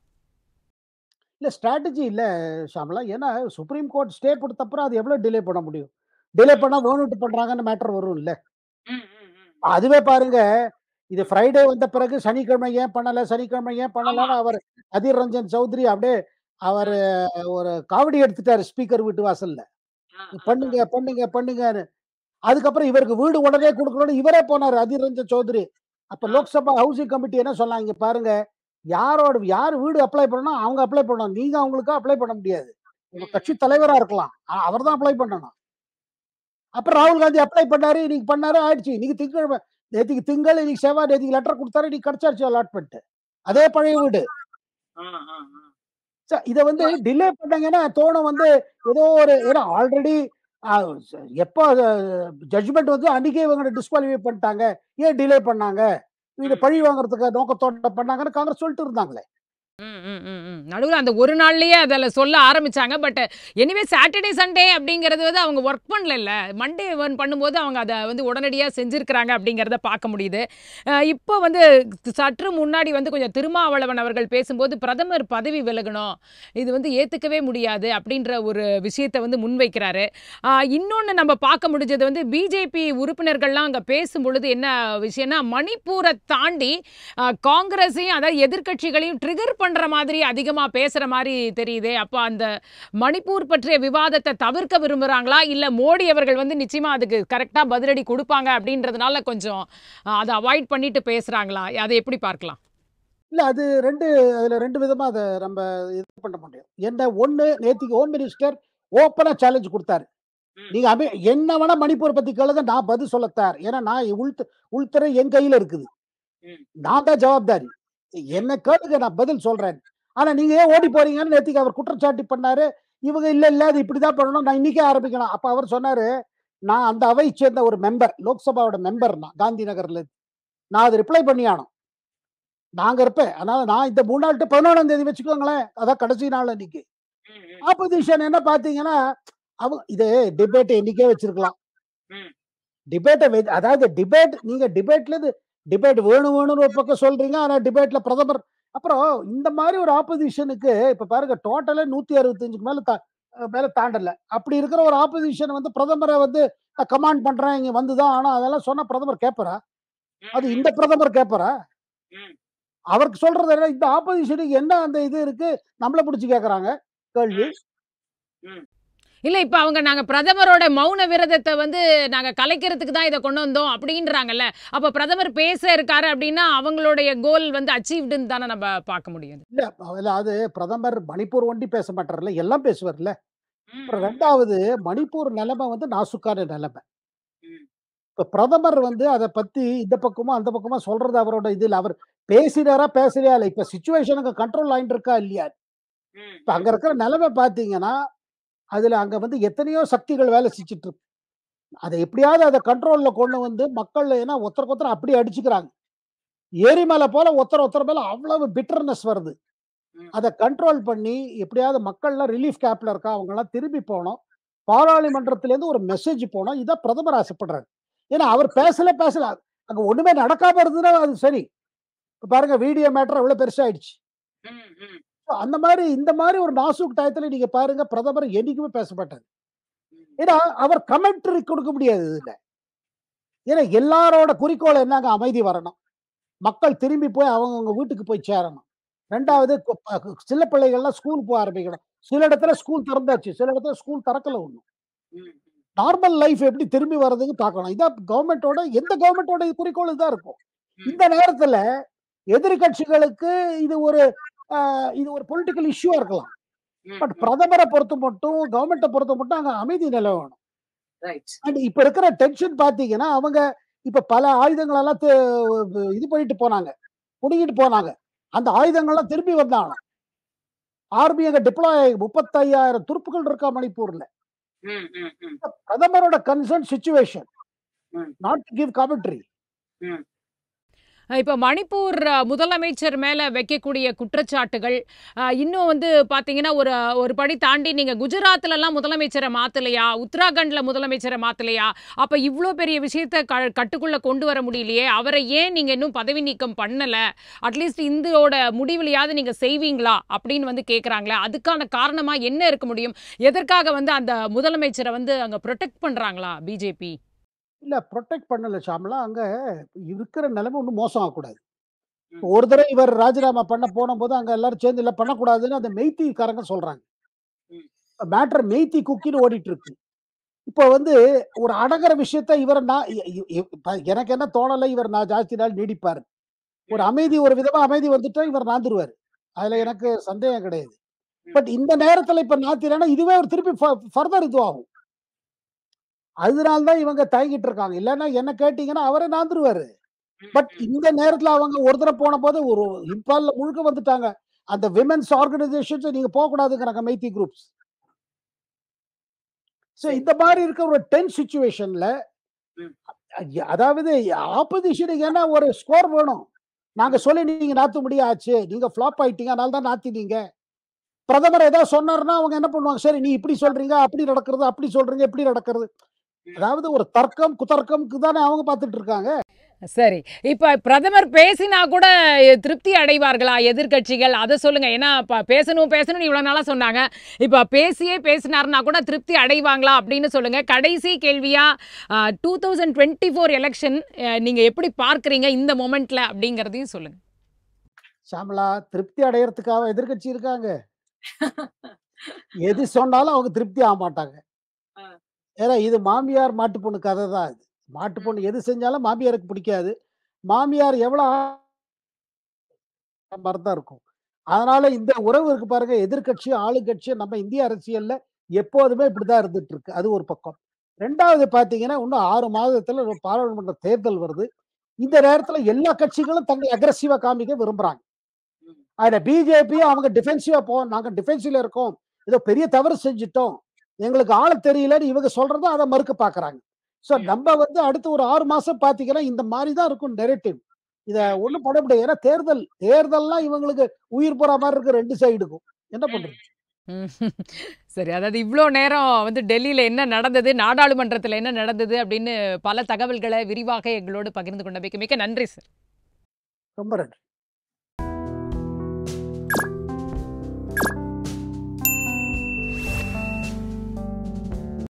இல்ல ஸ்ட்ராட்டஜி இல்ல ஷாமலா ஏன்னா சுப்ரீம் கோர்ட் ஸ்டே கொடுத்தப்புறம் அது எவ்வளவு டிலே பண்ண முடியும் டிலே பண்ணா வேணுட்டு பண்றாங்கன்னு மேட்டர் வரும் இல்ல ம், ம், ம். அதுவே பாருங்க இது ஃப்ரைடே வந்த பிறகு சனிக்கிழமை ஏன் பண்ணல சனிக்கிழமை ஏன் பண்ணலன்னு அவர் அதீர் ரஞ்சன் சௌத்ரி அப்படியே அவர் ஒரு காவடி எடுத்துட்டாரு ஸ்பீக்கர் வீட்டு வாசல்ல ஆ, ஆ, பண்ணுங்க பண்ணுங்க பண்ணுங்கன்னு அதுக்கப்புறம் இவருக்கு வீடு உடனே கொடுக்கணும்னு இவரே போனாரு அதீர் ரஞ்சன் சௌத்ரி அப்ப லோக்சபா ஹவுசிங் கமிட்டி என்ன சொன்னாங்க இங்க பாருங்க யாரோட யார் வீடு அப்ளை பண்ணணும் அவங்க அப்ளை பண்ணணும் நீங்க அவங்களுக்கு அப்ளை பண்ண முடியாது உங்க கட்சி தலைவரா இருக்கலாம் அவர் தான் அப்ளை பண்ணணும் அப்புறம் ராகுல் காந்தி அப்ளை பண்ணாரு இன்னைக்கு பண்ணாரு ஆயிடுச்சு இன்னைக்கு திங்கக்கிழமை நேத்திக்கு திங்கள் இன்னைக்கு செவ்வாய் நேத்திக்கு லெட்டர் கொடுத்தாரு இன்னைக்கு கிடைச்சாச்சு அலாட்மெண்ட் அதே பழைய வீடு ஆ, ஆ, ஆ. ச- இத வந்து டிலே பண்ணாங்கன்னா தோணும் வந்து ஏதோ ஒரு ஏன்னா ஆல்ரெடி எப்போ ஜட்ஜ்மெண்ட் வந்து அன்னைக்கே இவங்க டிஸ்குவாலிஃபை பண்ணிட்டாங்க ஏன் டிலே பண்ணாங்க இது பழி வாங்குறதுக்கு நோக்கத்தோட பண்ணாங்கன்னு காங்கிரஸ் சொல்லிட்டு இருந்தாங்களே நடுவில் அந்த ஒரு நாள்லயே அதில் சொல்ல ஆரம்பிச்சாங்க பட் எனிவே சாட்டர்டே சண்டே அப்படிங்கிறது வந்து அவங்க ஒர்க் பண்ணல மண்டே ஒன் பண்ணும்போது அவங்க அதை வந்து உடனடியாக செஞ்சிருக்கிறாங்க அப்படிங்கிறத பார்க்க முடியுது அஹ் இப்போ வந்து சற்று முன்னாடி வந்து கொஞ்சம் திருமாவளவன் அவர்கள் பேசும்போது பிரதமர் பதவி விலகணும் இது வந்து ஏற்றுக்கவே முடியாது அப்படின்ற ஒரு விஷயத்தை வந்து முன்வைக்கிறாரு இன்னொன்று நம்ம பார்க்க முடிஞ்சது வந்து பிஜேபி உறுப்பினர்கள்லாம் அங்கே பேசும் பொழுது என்ன விஷயம்னா மணிப்பூரை தாண்டி அஹ், காங்கிரஸையும் அதாவது எதிர்க்கட்சிகளையும் ட்ரிகர் பண்ணுற மாதிரி அதிகமாக பேசுகிற மாதிரி தெரியுதே அப்போ அந்த மணிப்பூர் பற்றிய விவாதத்தை தவிர்க்க விரும்புகிறாங்களா இல்லை மோடி அவர்கள் வந்து நிச்சயமாக அதுக்கு கரெக்டாக பதிலடி கொடுப்பாங்க அப்படின்றதுனால கொஞ்சம் அஹ், அதை அவாய்ட் பண்ணிட்டு பேசுகிறாங்களா அதை எப்படி பார்க்கலாம் இல்ல அது ரெண்டு அதுல ரெண்டு விதமா அதை நம்ம இது பண்ண முடியும் என்ன ஒண்ணு நேத்திக்கு ஹோம் மினிஸ்டர் ஓப்பனா சேலஞ்ச் கொடுத்தாரு ம். நீங்க அமே என்ன வேணா மணிப்பூர் பத்தி கேளுங்க நான் பதில் சொல்ல தயார் ஏன்னா நான் உள்து உள்துறை என் கையில இருக்குது ம். நான் தான் ஜவாப்தாரி என்ன கேளுங்க நான் பதில் சொல்றேன் ஆனா நீங்க ஏன் ஓடி போறீங்கன்னு நேத்திக்கு அவர் குற்றச்சாட்டு பண்ணாரு இவங்க இல்ல இல்ல அது இப்படிதான் பண்ணணும் நான் இன்னைக்கே ஆரம்பிக்கணும் அப்ப அவர் சொன்னாரு நான் அந்த அவை சேர்ந்த ஒரு மெம்பர் லோக்சபாவோட மெம்பர் நான் காந்தி நகர்ல இருந்து. நான் அது ரிப்ளை பண்ணி ஆனோம் நாங்க இருப்பேன் அதனால நான் இந்த மூணு நாள் to பதினொன்றாம் தேதி வச்சுக்கோங்களேன் அதான் கடைசி நாள் அன்னைக்கு ம், ம். ஆப்போசிஷன் என்ன பாத்தீங்கன்னா அவங்க இது டிபேட் இன்னைக்கே வச்சிருக்கலாம் ம். டிபேட்டை அதாவது டிபேட் நீங்க டிபேட்ல இருந்து டிபேட் வேணும் வேணும்னு ஒரு பக்கம் சொல்றீங்க ஆனா டிபேட்ல பிரதமர் அப்புறம் இந்த மாதிரி ஒரு ஆப்போசிஷனுக்கு இப்ப பாருங்க டோட்டலே நூத்தி அறுபத்தஞ்சுக்கு மேல தா- அஹ் மேல தாண்டல அப்படி இருக்கிற ஒரு ஆப்போசிஷன் வந்து பிரதமரை வந்து கமாண்ட் பண்றேன் இங்க வந்துதான் ஆனா அதெல்லாம் சொன்னா பிரதமர் கேட்பறா அது இந்த பிரதமர் கேட்பறா ம். அவருக்கு சொல்றது என்ன இந்த ஆப்போசிஷனுக்கு என்ன அந்த இது இருக்கு நம்மள பிடிச்சு கேக்குறாங்க கேள்வி இல்லை இப்போ அவங்க நாங்கள் பிரதமரோட மௌன விரதத்தை வந்து நாங்கள் கலைக்கிறதுக்கு தான் இதை கொண்டு வந்தோம் அப்படின்றாங்கல்ல அப்போ பிரதமர் பேச இருக்காரு அப்படின்னா அவங்களுடைய கோல் வந்து அச்சீவ்டுன்னு தானே நம்ம பார்க்க முடியுது இல்ல அதுல அது பிரதமர் மணிப்பூர் ஒண்டி பேச மாட்டார்ல எல்லாம் பேசுவார்ல ம், அப்புறம் ம். ரெண்டாவது மணிப்பூர் நிலைமை வந்து நாசுக்கான நிலைமை ம். இப்ப பிரதமர் வந்து அதை பத்தி இந்த பக்கமா அந்த பக்கமா சொல்றது அவரோட இதுல அவர் பேசினாரா பேசலையா இல்ல இப்ப சுச்சுவேஷனுக்கு கண்ட்ரோல் ஆயிட்டு இருக்கா இல்லையா ம், இப்ப அங்க இருக்கிற நிலைமை பாத்தீங்கன்னா அதுல அங்க வந்து எத்தனையோ சக்திகள் வேலை செஞ்சுட்டு இருக்கு அதை எப்படியாவது அதை கண்ட்ரோல்ல கொண்டு வந்து மக்கள் ஏன்னா ஒருத்தருக்கு ஒருத்தர் அப்படி அடிச்சுக்கிறாங்க ஏரி மேல போல ஒருத்தர் ஒருத்தர் மேல அவ்வளவு பிட்டர்னஸ் வருது ம். அதை கண்ட்ரோல் பண்ணி எப்படியாவது மக்கள்லாம் ரிலீஃப் கேம்ப்ல இருக்கா அவங்க எல்லாம் திரும்பி போகணும் பாராளுமன்றத்துல இருந்து ஒரு மெசேஜ் போனோம் இதான் பிரதமர் ஆசைப்படுறாரு ஏன்னா அவர் பேசல பேசல அங்க ஒண்ணுமே நடக்காம இருந்ததுன்னா அது சரி இப்ப பாருங்க வீடியோ மேட்டர் எவ்வளவு பெருசாயிடுச்சு ம், ம், So, அந்த மாதிரி இந்த மாதிரி ஒரு நாசூக் டயத்துல நீங்க பாருங்க பிரதமர் என்னைக்குமே பேச மாட்டாரு ம். ஏன்னா அவர் கமெண்ட்ரி கொடுக்க முடியாது இதுல ஏன்னா எல்லாரோட குறிக்கோள் என்னங்க அமைதி வரணும் மக்கள் திரும்பி போய் அவங்கவுங்க வீட்டுக்கு போய் சேரணும் ரெண்டாவது கு- ப- சில பிள்ளைகள்லாம் ஸ்கூல் போக ஆரம்பிக்கணும் சில இடத்துல ஸ்கூல் திறந்தாச்சு சில இடத்துல ஸ்கூல் திறக்கல ஒண்ணும் ம், ம். நார்மல் லைஃப் எப்படி திரும்பி வர்றதுன்னு பார்க்கணும் இதான் கவர்மெண்டோட எந்த கவர்மெண்டோட குறிக்கோள் இதான் இருக்கும் ம். இந்த நேரத்துல எதிர்கட்சிகளுக்கு இது ஒரு ஆஹ், இது ஒரு பொலிட்டிக்கல் இஷ்யூவா இருக்கலாம் ம், பட் ம். பிரதமரை பொறுத்த மட்டும் கவர்மெண்ட்டை பொறுத்த மட்டும் அங்க அமைதி நிலவணும் Right. அண்ட் இப்ப இருக்கிற டென்ஷன் பாத்தீங்கன்னா அவங்க இப்ப பல ஆயுதங்கள் எல்லாம் து- இது பண்ணிட்டு போனாங்க புடுங்கிட்டு போனாங்க அந்த ஆயுதங்கள்லாம் திரும்பி வந்தாங்க ஆர்மி அங்க டிப்ளாய் முப்பத்தையாயிரம் துருப்புகள் இருக்கா மணிப்பூர்ல ம், ம், ம். பிரதமரோட கன்சர்ன் சுச்சுவேஷன் ம். நாட் கிவ் காமெண்ட்ரி இப்போ மணிப்பூர் அ, முதலமைச்சர் மேல வைக்கக்கூடிய குற்றச்சாட்டுகள் அ, இன்னும் வந்து பாத்தீங்கன்னா ஒரு ஒரு படி தாண்டி நீங்க குஜராத்லலாம் முதலமைச்சரை மாத்தலையா உத்தராகண்ட்ல முதலமைச்சரை மாத்தலையா அப்ப இவ்ளோ பெரிய விஷயத்த க கட்டுக்குள்ள கொண்டு வர முடியலையே அவரை ஏன் நீங்க இன்னும் பதவி நீக்கம் பண்ணல அட்லீஸ்ட் இந்தோட முடிவுலையாவது நீங்க செய்வீங்களா அப்படின்னு வந்து கேக்குறாங்களே அதுக்கான காரணமா என்ன இருக்க முடியும் எதற்காக வந்து அந்த முதலமைச்சரை வந்து அங்க ப்ரொடெக்ட் பண்றாங்களா பிஜேபி இல்ல ப்ரொடெக்ட் பண்ணல ஷாம்லா அங்க இருக்கிற நிலைமை ஒன்றும் மோசம் ஆகக்கூடாது ம். ஒரு தடவை இவர் ராஜினாமா பண்ண போன போது அங்க எல்லாரும் சேர்ந்து இல்ல பண்ணக்கூடாதுன்னு அந்த மெய்த்திக்காரங்க சொல்றாங்க ம். மேட்டர் மெய்த்தி குக்கின்னு ஓடிட்டு இருக்கு இப்போ வந்து ஒரு அடங்குற விஷயத்த இவர் நான் இ- இ- இ- இப்ப எனக்கு என்ன தோணலை இவர் நான் ஜாஸ்தி நாள் நீடிப்பாரு ஒரு அமைதி ஒரு விதமா அமைதி வந்துட்டா இவர் நாந்துருவாரு அதுல எனக்கு சந்தேகம் கிடையாது பட் இந்த நேரத்துல இப்ப நாத்திரனா இதுவே ஒரு திருப்பி ஃபர்தர் இதுவாகும் அதனால்தான் இவங்க தயங்கிட்டு இருக்காங்க இல்லைன்னா என்ன கேட்டீங்கன்னா அவரே நாந்துருவாரு பட் இந்த நேரத்துல அவங்க ஒரு தடவை போன போது ஒரு இம்பால்ல முழுக்க வந்துட்டாங்க அந்த விமென்ஸ் ஆர்கனைசேஷன்ஸ் நீங்க போக கூடாதுங்கிறாங்க மைத்தி குரூப்ஸ் சோ சரி. இந்த மாதிரி இருக்க ஒரு டென் சுச்சுவேஷன்ல ம். அதாவது ஆப்போசிஷனுக்கு என்ன ஒரு ஸ்கோர் வேணும் நாங்க சொல்லி நீங்க நாத்து முடியாச்சு நீங்க ஃபிளாப் ஆயிட்டீங்க அதனால தான் நாத்தினீங்க பிரதமர் ஏதாவது சொன்னாருன்னா அவங்க என்ன பண்ணுவாங்க சரி நீ இப்படி சொல்றீங்க அப்படி நடக்கிறது அப்படி சொல்றீங்க இப்படி நடக்கிறது அதாவது ஒரு தர்க்கம் குதர்க்கம்க்கு தானே அவங்க பார்த்துட்டு இருக்காங்க சரி இப்ப பிரதமர் பேசினா கூட திருப்தி அடைவார்களா எதிர்க்கட்சிகள் அதை சொல்லுங்க ஏன்னா இப்ப பேசணும் பேசணும்னு இவ்வளவு நாளா சொன்னாங்க இப்ப பேசியே பேசினாருன்னா கூட திருப்தி அடைவாங்களா அப்படின்னு சொல்லுங்க கடைசி கேள்வியா two thousand twenty four election நீங்க எப்படி பார்க்கறீங்க இந்த மொமெண்ட்ல அப்படிங்கறதையும் சொல்லுங்க சாமலா திருப்தி அடையறதுக்காக எதிர்க்கட்சி இருக்காங்க எது சொன்னாலும் அவங்க திருப்தி ஆக மாட்டாங்க ஆ. ஏன்னா இது மாமியார் மாட்டு பொண்ணு கதை தான் இது மாட்டு பொண்ணு எது செஞ்சாலும் மாமியாருக்கு பிடிக்காது மாமியார் எவ்வளவு தான் இருக்கும் அதனால இந்த உறவு இருக்கு பாருங்க எதிர்க்கட்சி ஆளுங்கட்சி நம்ம இந்திய அரசியல்ல எப்போதுமே இப்படிதான் இருந்துட்டு இருக்கு அது ஒரு பக்கம் ரெண்டாவது பாத்தீங்கன்னா இன்னும் ஆறு மாதத்துல ஒரு பாராளுமன்ற தேர்தல் வருது இந்த நேரத்துல எல்லா கட்சிகளும் தங்களை அக்ரஸிவா காமிக்க விரும்புறாங்க அதுல பிஜேபியும் அவங்க டிஃபென்சிவா போ நாங்க டிஃபென்சிவ்ல இருக்கோம் ஏதோ பெரிய தவறு செஞ்சுட்டோம் எங்களுக்கு ஆள தெரியலன்னு இவங்க சொல்றத அதை மறுக்க பாக்குறாங்க சோ நம்ம வந்து அடுத்து ஒரு ஆறு மாசம் பாத்தீங்கன்னா இந்த மாதிரி தான் இருக்கும் நெரேட்டிவ் இத ஒண்ணும் பண்ண முடியாது ஏன்னா தேர்தல் தேர்தல்லாம் இவங்களுக்கு உயிர் போற மாதிரி இருக்கு ரெண்டு சைடுக்கும் என்ன பண்றது ம். சரி அதாவது இவ்வளோ நேரம் வந்து டெல்லியில் என்ன நடந்தது நாடாளுமன்றத்தில் என்ன நடந்தது அப்படின்னு பல தகவல்களை விரிவாக எங்களோடு பகிர்ந்து கொண்டமைக்கு மிக்க நன்றி சார் ரொம்ப நன்றி